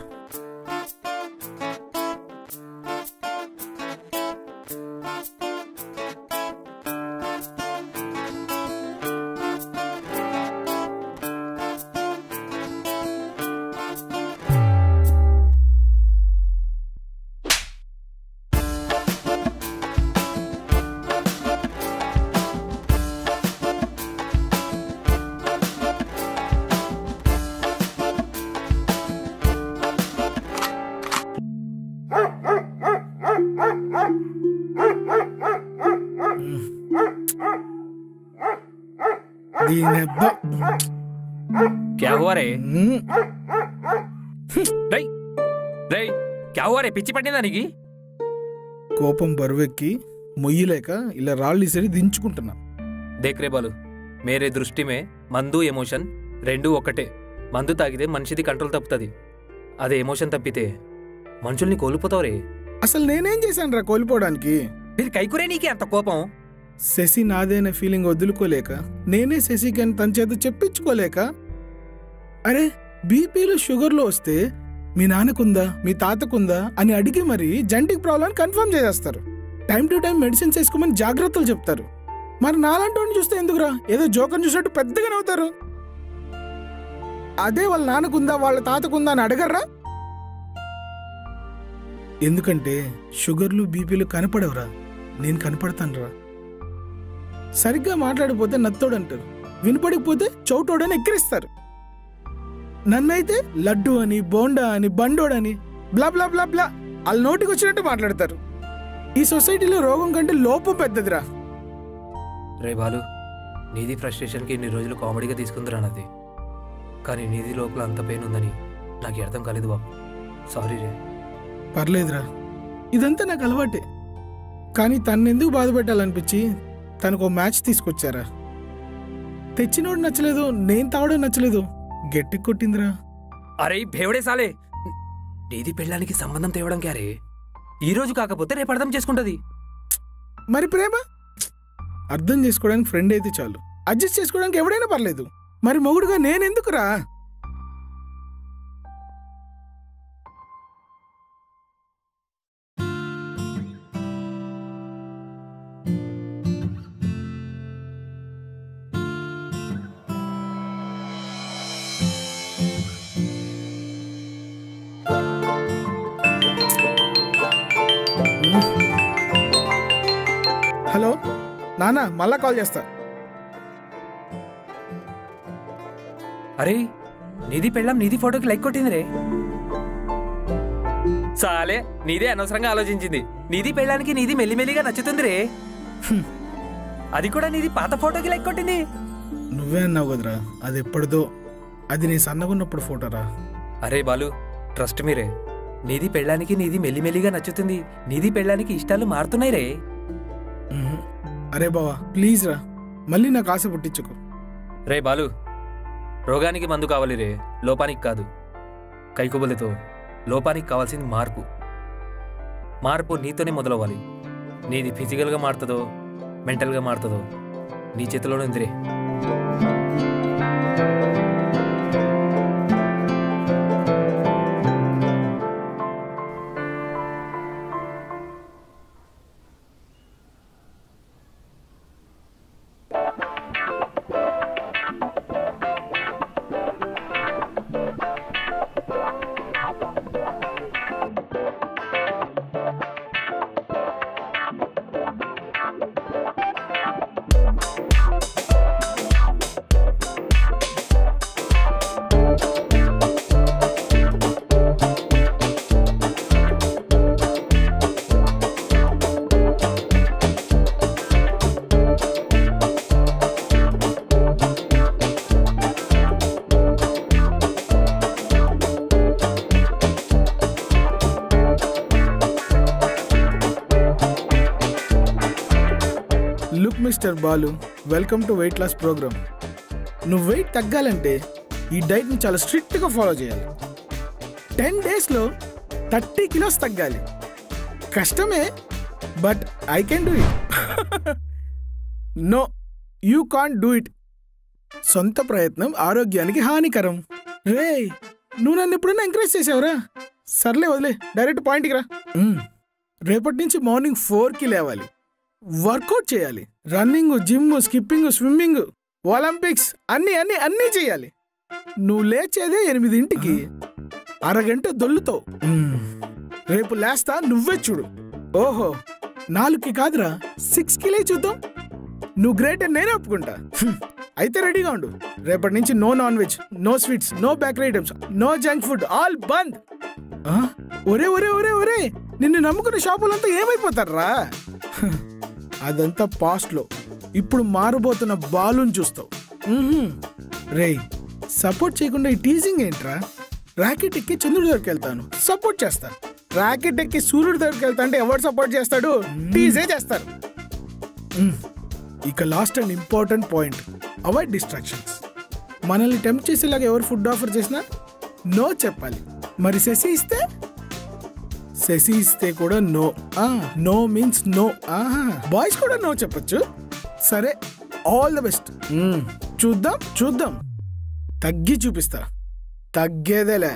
దీని అబ్బా. క్యా హువా రే రై రై క్యా హువా రే పిచ్చి పట్టిందా నీకు కోపం బరువెక్కి మొయ్యలేక ఇలా రాళ్ళు ఇసరి దించుకుంటున్నా దేక్ రే బాలు మేరే దృష్టి మే మందు ఎమోషన్ రెండు ఒకటే మందు తాగితే మనిషిది కంట్రోల్ తప్పుతుంది అదే ఎమోషన్ తప్పితే మనుషుల్ని కోల్పోతావు రే అసలు నేనేం చేశాను రా కోల్పోవడానికి మీరు కైకురే నీకే అంత కోపం శశి నాదే అనే ఫీలింగ్ వదులుకోలేక నేనే శశికి అని తన చేత చెప్పించుకోలేక అరే బీపీలు షుగర్లో వస్తే మీ నాన్నకుందా మీ తాతకుందా అని అడిగి మరి జంటిక్ ప్రాబ్లం కన్ఫర్మ్ చేసేస్తారు టైం టు టైం మెడిసిన్స్ వేసుకోమని జాగ్రత్తలు చెప్తారు మరి నాలాంటి వాడిని చూస్తే ఎందుకురా ఏదో జోకం చూసినట్టు పెద్దగా నవ్వుతారు అదే వాళ్ళ నాన్నకుందా వాళ్ళ తాతకుందా అని అడగర్రా ఎందుకంటే షుగర్లు బీపీలు కనపడవురా నేను కనపడతానురా సరిగ్గా మాట్లాడిపోతే నత్తోడు అంటారు వినపడకపోతే చౌటోడని ఎక్కిరిస్తారు నన్నైతే లడ్డు అని బోండా అని బండోడని బ్లా బ్లా బ్లా బ్లా వాళ్ళ నోటికి వచ్చినట్టు మాట్లాడతారు ఈ సొసైటీలో రోగం కంటే లోపం పెద్దదిరా రే బాలు నీది ఫ్రస్ట్రేషన్కి ఇన్ని రోజులు కామెడీగా తీసుకుందిరా నాది కానీ నీది లోపల అంత పెయిన్ ఉందని నాకు అర్థం కాలేదు బాబు సారీ రే పర్లేదురా ఇదంతా నాకు అలవాటే కానీ తను ఎందుకు బాధ పెట్టాలనిపించి తనకు మ్యాచ్ తీసుకొచ్చారా తెచ్చినోడు నచ్చలేదు నేను తావడం నచ్చలేదు గట్టి కొట్టిందిరా అరే భేవడే సాలే నీది పెళ్ళానికి సంబంధం తేవడం క్యారే ఈ రోజు కాకపోతే రేపు అర్థం చేసుకుంటది మరి ప్రేమ అర్థం చేసుకోవడానికి ఫ్రెండ్ అయితే చాలు అడ్జస్ట్ చేసుకోవడానికి ఎవడైనా పర్లేదు మరి మొగుడుగా నేనెందుకురా హలో నాన్న మళ్ళా కాల్ చేస్తా అరే నీది పెళ్ళం నీది ఫోటోకి లైక్ కొట్టింది రే సాలే నీదే అనవసరంగా ఆలోచించింది నీది పెళ్ళానికి నీది మెల్లిమెల్లిగా నచ్చుతుంది రే అది కూడా నీది పాత ఫోటోకి లైక్ కొట్టింది నువ్వే అన్నావు కదరా అది ఎప్పటిదో అది నీ సన్నగున్నప్పుడు ఫోటోరా అరే బాలు ట్రస్ట్ మీరే నీది పెళ్ళానికి నీది మెల్లిమెల్లిగా నచ్చుతుంది నీది పెళ్ళానికి ఇష్టాలు మారుతున్నాయి రే అరే బావా ప్లీజ్ రా మళ్ళీ నాకు ఆశ పుట్టించుకో రే బాలు రోగానికి మందు కావాలి రే లోపానికి కాదు కైకుబలితో లోపానికి కావాల్సింది మార్పు మార్పు నీతోనే మొదలవ్వాలి నీది ఫిజికల్గా మారుతుందో మెంటల్గా మారుతుందో నీ చేతిలోనే ఉందిరే look mister Balu welcome to weight loss programme నువ్వు వెయిట్ తగ్గాలంటే ఈ డైట్ని చాలా స్ట్రిక్ట్గా ఫాలో చేయాలి టెన్ డేస్లో థర్టీ కిలోస్ తగ్గాలి కష్టమే but I can do it no you can't do it సొంత ప్రయత్నం ఆరోగ్యానికి హానికరం రే నువ్వు నన్ను ఎప్పుడైనా ఎంకరేజ్ చేసావురా సర్లే వదిలే డైరెక్ట్ పాయింట్కి రా మ్మ్. రేపటి నుంచి మార్నింగ్ ఫోర్కి లేవాలి వర్కౌట్ చేయాలి running gym skipping swimming Olympics అన్ని అన్ని అన్నీ చేయాలి నువ్వు లేచేదే ఎనిమిదింటికి అరగంట దొల్లుతావు రేపు లేస్తా నువ్వే చూడు ఓహో నాలుగుకి కాదురా సిక్స్ కి లే చూద్దాం నువ్వు గ్రేట్ అని నేనే ఒప్పుకుంటా హ్మ్. అయితే రెడీగా ఉండు రేపటి నుంచి no non veg no sweets no bakery items no junk food all బంద్ ఆ? ఒరే ఒరే ఒరే ఒరే నిన్ను నమ్ముకున్న షాపులంతా ఏమైపోతారా హ్మ్. అదంతా పాస్ట్ లో ఇప్పుడు మారబోతున్న బాలుని చూస్తావు మ్మ్హ్మ్. రేయ్ సపోర్ట్ చేయకుండా ఈ టీజింగ్ ఏంట్రా రాకెట్ ఎక్కి చంద్రుడి దగ్గరికి వెళ్తాను సపోర్ట్ చేస్తా రాకెట్ ఎక్కి సూర్యుడి దగ్గరికి వెళ్తా అంటే ఎవరు సపోర్ట్ చేస్తాడు టీజే చేస్తారు మ్మ్. ఇక last and important point avoid distractions మనల్ని టెంప్ట్ చేసేలాగా ఎవరు ఫుడ్ ఆఫర్ చేసినా నో చెప్పాలి మరి శశి ఇస్తే శశి ఇస్తే కూడా no no means no boys కూడా నో చెప్పొచ్చు సరే ఆల్ ద బెస్ట్ చూద్దాం చూద్దాం తగ్గి చూపిస్తా తగ్గేదేలే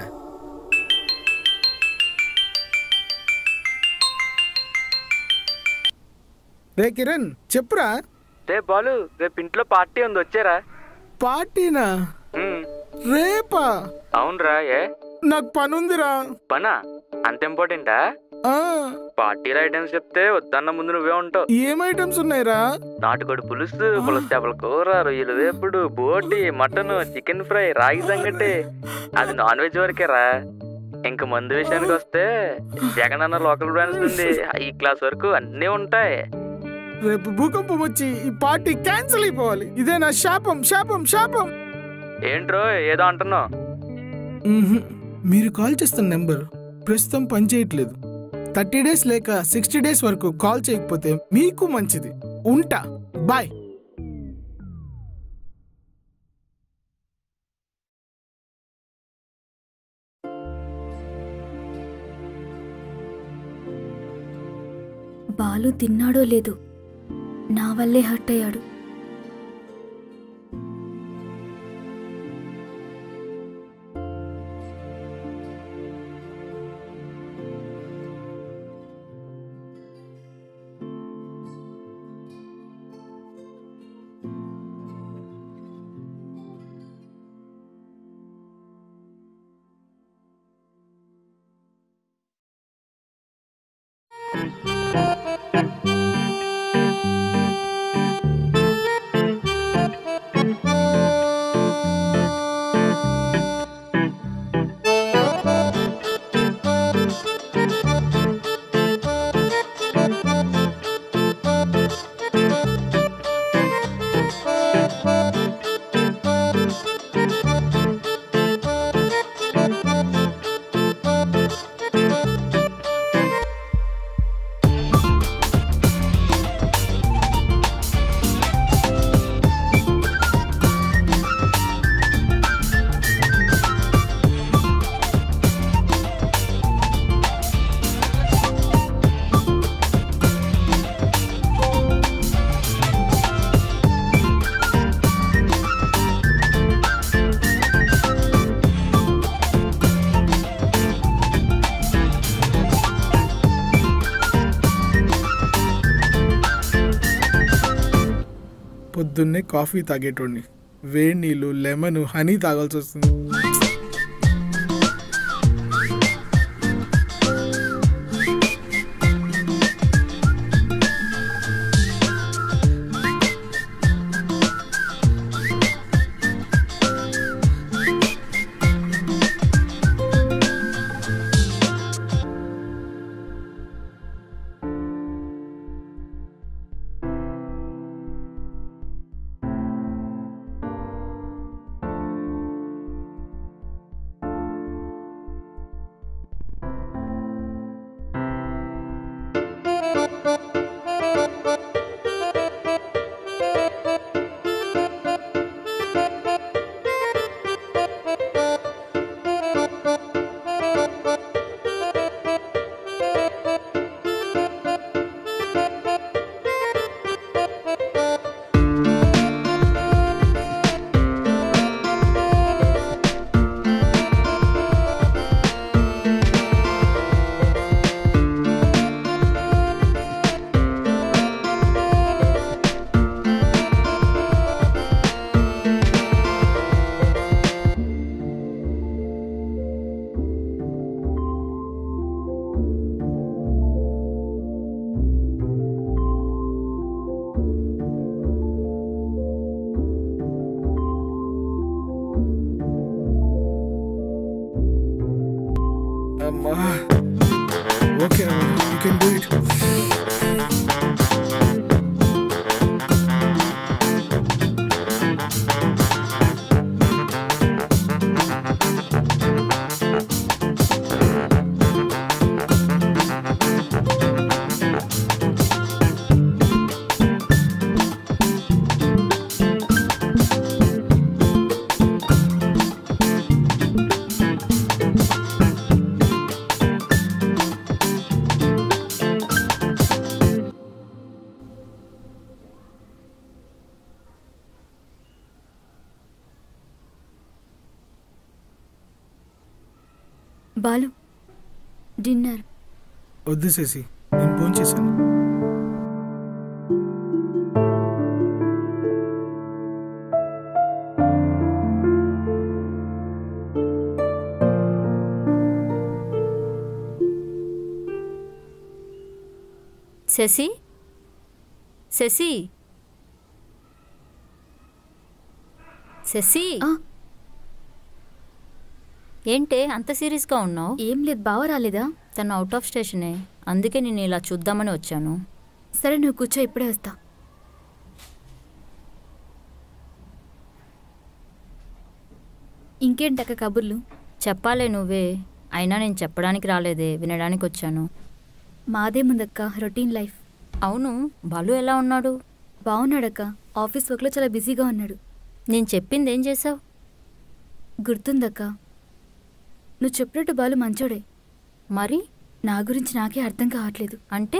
రే కిరణ్ చెప్పురా రే బాలు రేపు ఇంట్లో పార్టీ ఉంది వచ్చారా పార్టీనా రేపా అవునరా ఏ నాకు పనుందిరా పనా అంత ఇంపార్టెంటా పార్టీలో ఐటమ్స్ చెప్తే వద్దన్న ముందు నువ్వే ఉంటావు ఏం ఐటమ్స్ ఉన్నాయిరా నాటుకోడి పులుసు పులుసు చేపల కూర రొయ్యలు వేపుడు బోటి మటన్ చికెన్ ఫ్రై రాగి సంగటి అది నాన్ వెజ్ వరకేరా ఇంక మందు విషయానికి వస్తే జగన్ అన్న లోకల్ బ్రాండ్స్ నుండి హై క్లాస్ వరకు అన్నీ ఉంటాయి రేపు భూకంపం వచ్చి ఈ పార్టీ క్యాన్సిల్ అయిపోవాలి ఇదే నా శాపం శాపం శాపం ఏంట్రో ఏదో అంటున్నావు మ్మ్హ్. మీరు కాల్ చేస్తున్న నెంబర్ ప్రస్తుతం పనిచేయట్లేదు థర్టీ డేస్ లేక సిక్స్టీ డేస్ వరకు కాల్ చేయకపోతే మీకు మంచిది ఉంటా బాయ్ బాలు తిన్నాడో లేదో నా వల్లే హర్ట్ అయ్యాడు పొద్దున్నే కాఫీ తాగేటోడిని వేడి నీళ్ళు లెమన్ హనీ తాగాల్సి వస్తుంది అమ్మా okay you can do it Balu dinner వద్దు శశి నేను ఫోన్ చేశాను శశి శశి శశి ఏంటే అంత సీరియస్గా ఉన్నావు ఏం లేదు బావ రాలేదా తను అవుట్ ఆఫ్ స్టేషనే అందుకే నేను ఇలా చూద్దామని వచ్చాను సరే నువ్వు కూర్చో ఇప్పుడే వస్తా ఇంకేంటక్క కబుర్లు చెప్పాలే నువ్వే అయినా నేను చెప్పడానికి రాలేదే వినడానికి వచ్చాను మాదేముందక్క రొటీన్ లైఫ్ అవును బాలు ఎలా ఉన్నాడు బాగున్నాడక్క ఆఫీస్ వర్క్లో చాలా బిజీగా ఉన్నాడు నేను చెప్పింది ఏం చేసావు గుర్తుందక్క నువ్వు చెప్పినట్టు బాలు మంచోడే మరి నా గురించి నాకే అర్థం కావట్లేదు అంటే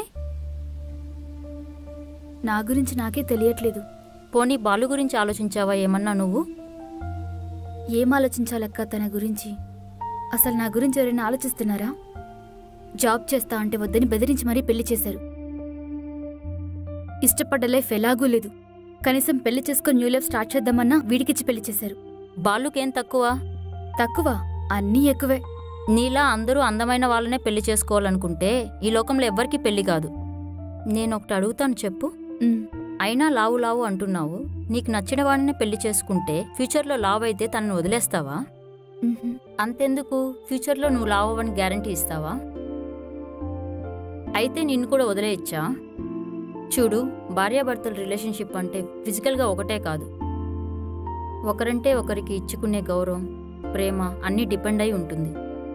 నా గురించి నాకే తెలియట్లేదు పోనీ బాలు గురించి ఆలోచించావా ఏమన్నా నువ్వు ఏం ఆలోచించాలక్క తన గురించి అసలు నా గురించి ఎవరైనా ఆలోచిస్తున్నారా జాబ్ చేస్తా అంటే వద్దని బెదిరించి మరీ పెళ్లి చేశారు ఇష్టపడ్డ లైఫ్ ఎలాగూ లేదు కనీసం పెళ్లి చేసుకుని న్యూ లైఫ్ స్టార్ట్ చేద్దామన్నా వీడికిచ్చి పెళ్లి చేశారు బాలుకేం తక్కువ తక్కువ అన్నీ ఎక్కువే నీలా అందరూ అందమైన వాళ్ళనే పెళ్లి చేసుకోవాలనుకుంటే ఈ లోకంలో ఎవ్వరికీ పెళ్లి కాదు నేను ఒకటి అడుగుతాను చెప్పు అయినా లావు లావు అంటున్నావు నీకు నచ్చిన వాడినే పెళ్లి చేసుకుంటే ఫ్యూచర్లో లావు అయితే తనను వదిలేస్తావా అంతెందుకు ఫ్యూచర్లో నువ్వు లావు అవ్వని గ్యారంటీ ఇస్తావా అయితే నిన్ను కూడా వదిలేయచ్చా చూడు భార్యాభర్తల రిలేషన్షిప్ అంటే ఫిజికల్గా ఒకటే కాదు ఒకరంటే ఒకరికి ఇచ్చుకునే గౌరవం ప్రేమ అన్నీ డిపెండ్ అయి ఉంటుంది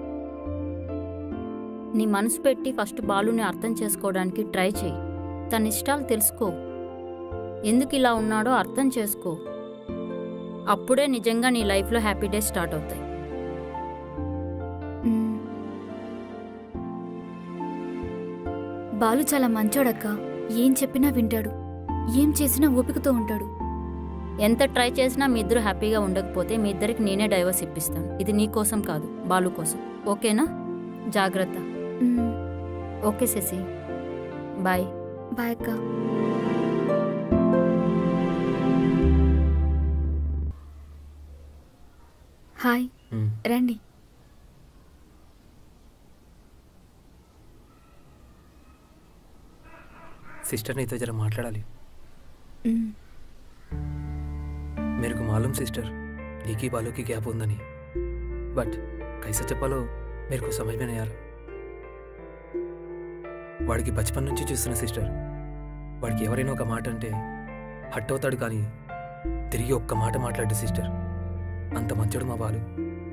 నీ మనసు పెట్టి ఫస్ట్ బాలుని అర్థం చేసుకోవడానికి ట్రై చేయి తన ఇష్టాలు తెలుసుకో ఎందుకు ఇలా ఉన్నాడో అర్థం చేసుకో అప్పుడే నిజంగా నీ లైఫ్లో హ్యాపీ డేస్ స్టార్ట్ అవుతాయి బాలు చాలా మంచోడక్క ఏం చెప్పినా వింటాడు ఏం చేసినా ఓపికతో ఉంటాడు ఎంత ట్రై చేసినా మీ ఇద్దరు హ్యాపీగా ఉండకపోతే మీ ఇద్దరికి నేనే డైవర్స్ ఇప్పిస్తాను ఇది నీ కోసం కాదు బాలు కోసం ఓకేనా జాగ్రత్త ఓకే శశి బాయ్ బాయ్ అక్క హాయ్ మ్. రండి సిస్టర్ నీతో జర మాట్లాడాలి మ్. मेरे को मालूम सिस्टर नीकी बालों की गैप ఉందని బట్ కైసా చెప్పాలో मेरे को समझ में नहीं आ रहा వాడికి బచ్పన్ నుంచి చూస్తున్న సిస్టర్ వాడికి ఎవరైనా ఒక మాట అంటే హట్ అవుతాడు కానీ తిరిగి ఒక్క మాట మాట్లాడు సిస్టర్ అంత మంచోడు మా బాలు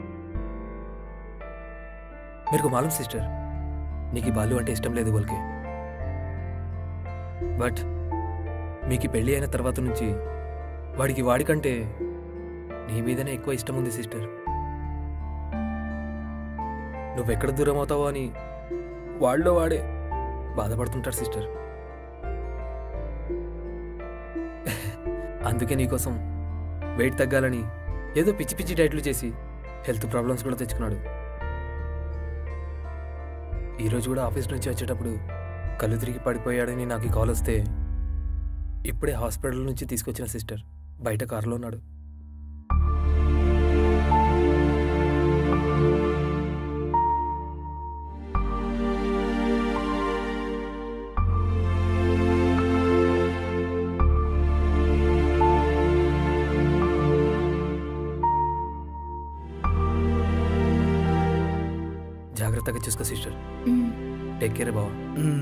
मेरे को मालूम సిస్టర్ నీకు ఈ బాలు అంటే ఇష్టం లేదు బోల్కే బట్ మీకు ఈ పెళ్ళి అయిన తర్వాత నుంచి వాడికి వాడికంటే నీ మీదనే ఎక్కువ ఇష్టం ఉంది సిస్టర్ నువ్వెక్కడ దూరం అవుతావో అని వాళ్ళలో వాడే బాధపడుతుంటాడు సిస్టర్ అందుకే నీకోసం వెయిట్ తగ్గాలని ఏదో పిచ్చి పిచ్చి డైట్లు చేసి హెల్త్ ప్రాబ్లమ్స్ కూడా తెచ్చుకున్నాడు ఈరోజు కూడా ఆఫీస్ నుంచి వచ్చేటప్పుడు కళ్ళు తిరిగి పడిపోయాడని నాకు ఈ కాల్ వస్తే ఇప్పుడే హాస్పిటల్ నుంచి తీసుకొచ్చిన సిస్టర్ బయట కారులో ఉన్నాడు జాగ్రత్తగా చూసుకో సిస్టర్ మ్. టేక్ కేర్ బావా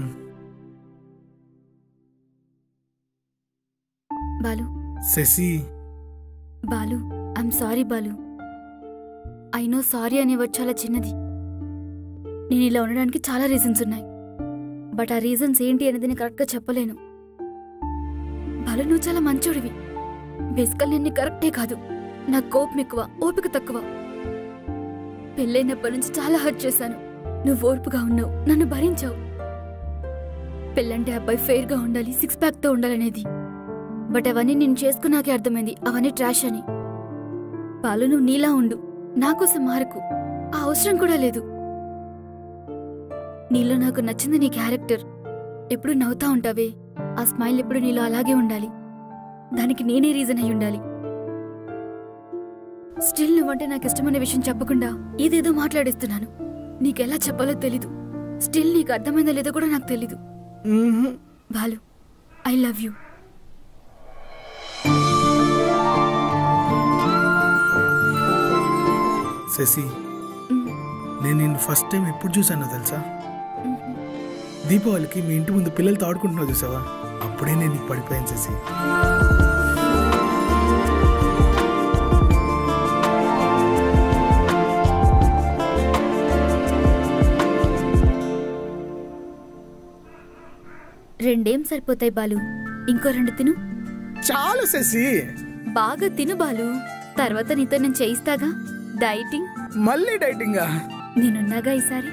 Balu Sashi Balu I'm sorry Balu I know sorry అనే వర్డ్ చాలా చిన్నది నేను ఇలా ఉండడానికి చాలా రీజన్స్ ఉన్నాయి బట్ ఆ రీజన్స్ ఏంటి అనేది నేను కరెక్ట్గా చెప్పలేను బాలు నువ్వు చాలా మంచోడివి బేసికల్ నేను కరెక్టే కాదు నా కోపం ఎక్కువ ఓపిక తక్కువ పెళ్ళైనప్పటి నుంచి చాలా హర్ట్ చేశాను నువ్వు ఓర్పుగా ఉన్నావు నన్ను భరించావు పెళ్ళంటే అబ్బాయి ఫెయిర్గా ఉండాలి సిక్స్ ప్యాక్తో ఉండాలనేది బట్ అవన్నీ నేను చేసుకున్నాకే అర్థమైంది అవన్నీ ట్రాష్ అని పాలు నువ్వు నీలా ఉండు నా కోసం మారకు ఆ అవసరం కూడా లేదు నీలో నాకు నచ్చింది నీ క్యారెక్టర్ ఎప్పుడు నవ్వుతా ఉంటావే ఆ స్మైల్ ఎప్పుడు నీలో అలాగే ఉండాలి దానికి నేనే రీజన్ అయి ఉండాలి స్టిల్ నువ్వంటే నాకు ఇష్టమైన విషయం చెప్పకుండా ఇదేదో మాట్లాడేస్తున్నాను నీకెలా చెప్పాలో తెలీదు స్టిల్ నీకు అర్థమైందో లేదో కూడా నాకు తెలీదు Balu I love you Sashi నేను నిన్ను ఫస్ట్ టైం ఎప్పుడు చూసానో తెలుసా దీపావళికి మీ ఇంటి ముందు పిల్లలతో ఆడుకుంటున్నావు చూసావా అప్పుడే నేను నీకు పడిపోయాను శశి రెండేం సరిపోతాయి బాలు ఇంకో రెండు తిను చాలు శశి బాగా తిను బాలు తర్వాత నీతో నేను చేయిస్తాగా డైటింగ్ మళ్ళీ డైటింగా నేనున్నాగా ఈసారి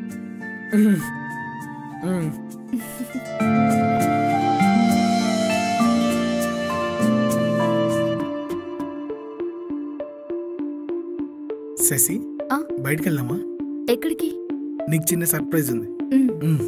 శశి ఆ? బయటికి వెళ్దామా ఎక్కడికి నీకు చిన్న సర్ప్రైజ్ ఉంది మ్. మ్.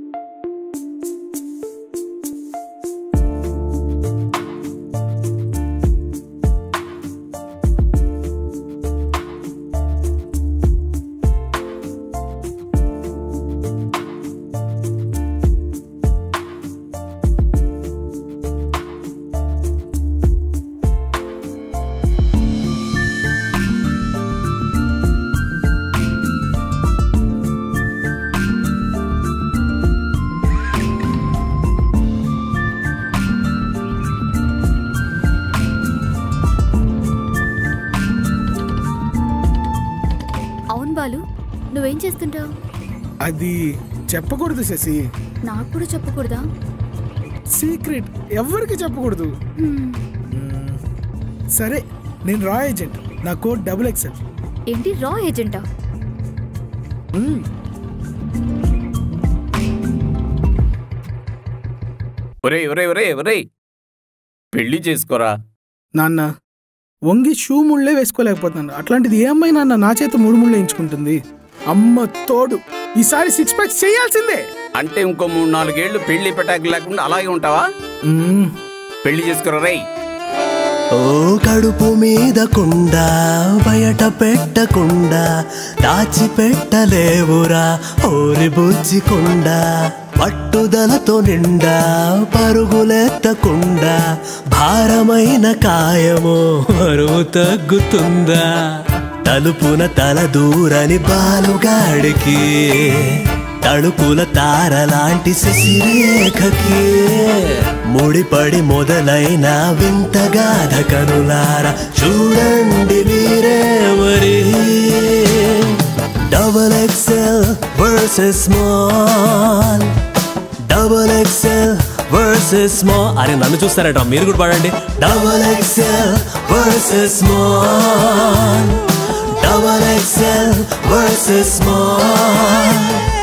అవును బాలు నువ్వేం చేస్తుంటావు అది చెప్పకూడదు శశి నాకు కూడా చెప్పకూడదా సీక్రెట్ ఎవరికి చెప్పకూడదు హ్మ్. మ్, సరే నేను రా ఏజెంట్ నా కోడ్ డబుల్ ఎక్సెల్ ఏంటి రా ఏజెంటా ఒరే ఒరే ఒరే ఒరే పెళ్లి చేసుకోరా నాన్న వంగి షూ ముళ్ళే వేసుకోలేకపోతున్నాను అట్లాంటిది ఏ అమ్మాయి నాన్న నా చేత మూడు ముళ్ళు వేయించుకుంటుంది అమ్మ తోడు ఈసారి సిక్స్ ప్యాక్స్ చేయాల్సిందే అంటే ఇంకో మూడు నాలుగేళ్లు పెళ్లి పెటాకు లేకుండా అలాగే ఉంటావా మ్మ్. పెళ్లి చేసుకోరా రేయ్ ఓ కడుపు మీద కుండ బయట పెట్టకుండా దాచిపెట్టలేవురా ఓరి బుజ్జి కుండ పట్టుదలతో నిండా పరుగులెత్తకుండా భారమైన కాయమో బరువు తగ్గుతుందా తలుపున తల దూరని బాలుగాడికి తడుపుల తారలాంటి శశిరేఖకి ముడిపడి మొదలైన వింతగాథ కనులార చూడండి మీరే మరి double XL versus small double XL versus small అరే నన్ను చూస్తారట మీరు కూడా పాడండి double XL versus small double XL versus small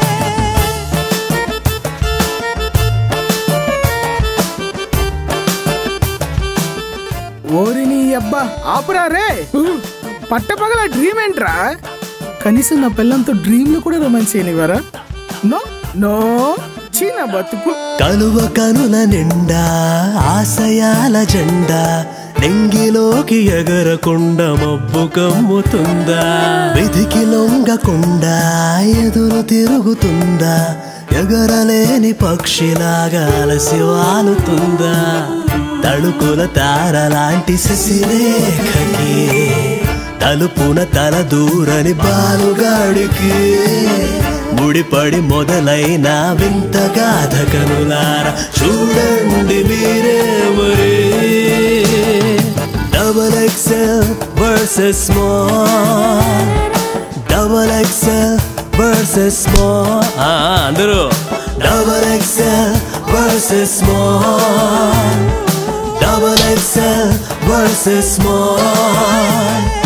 ఓరి నీ అబ్బా ఆపురా రే పట్టపగల డ్రీమ్ ఏంట్రా కనీసం నా పిల్లంతో డ్రీమ్ లో కూడా రొమాన్స్ చేయనివారా నో నో చీన బతుకు కలువ కనుల నిండా ఆశయాల జెండా నెంగిలోకి ఎగరకుండా మబ్బు కమ్ముతుందా విధికి లొంగకుండా ఎదురు తిరుగుతుందా ఎగరలేని పక్షిలాగా అలసి వాలుతుందా తడుకుల తారలాంటి శశిరేఖకి తలుపున తల దూరని బాలుగాడికి ముడిపడి మొదలైన వింత గాథ కనులార చూడండి మీరే మరి double XL versus small double XL versus small అందరూ double XL versus small double XL versus small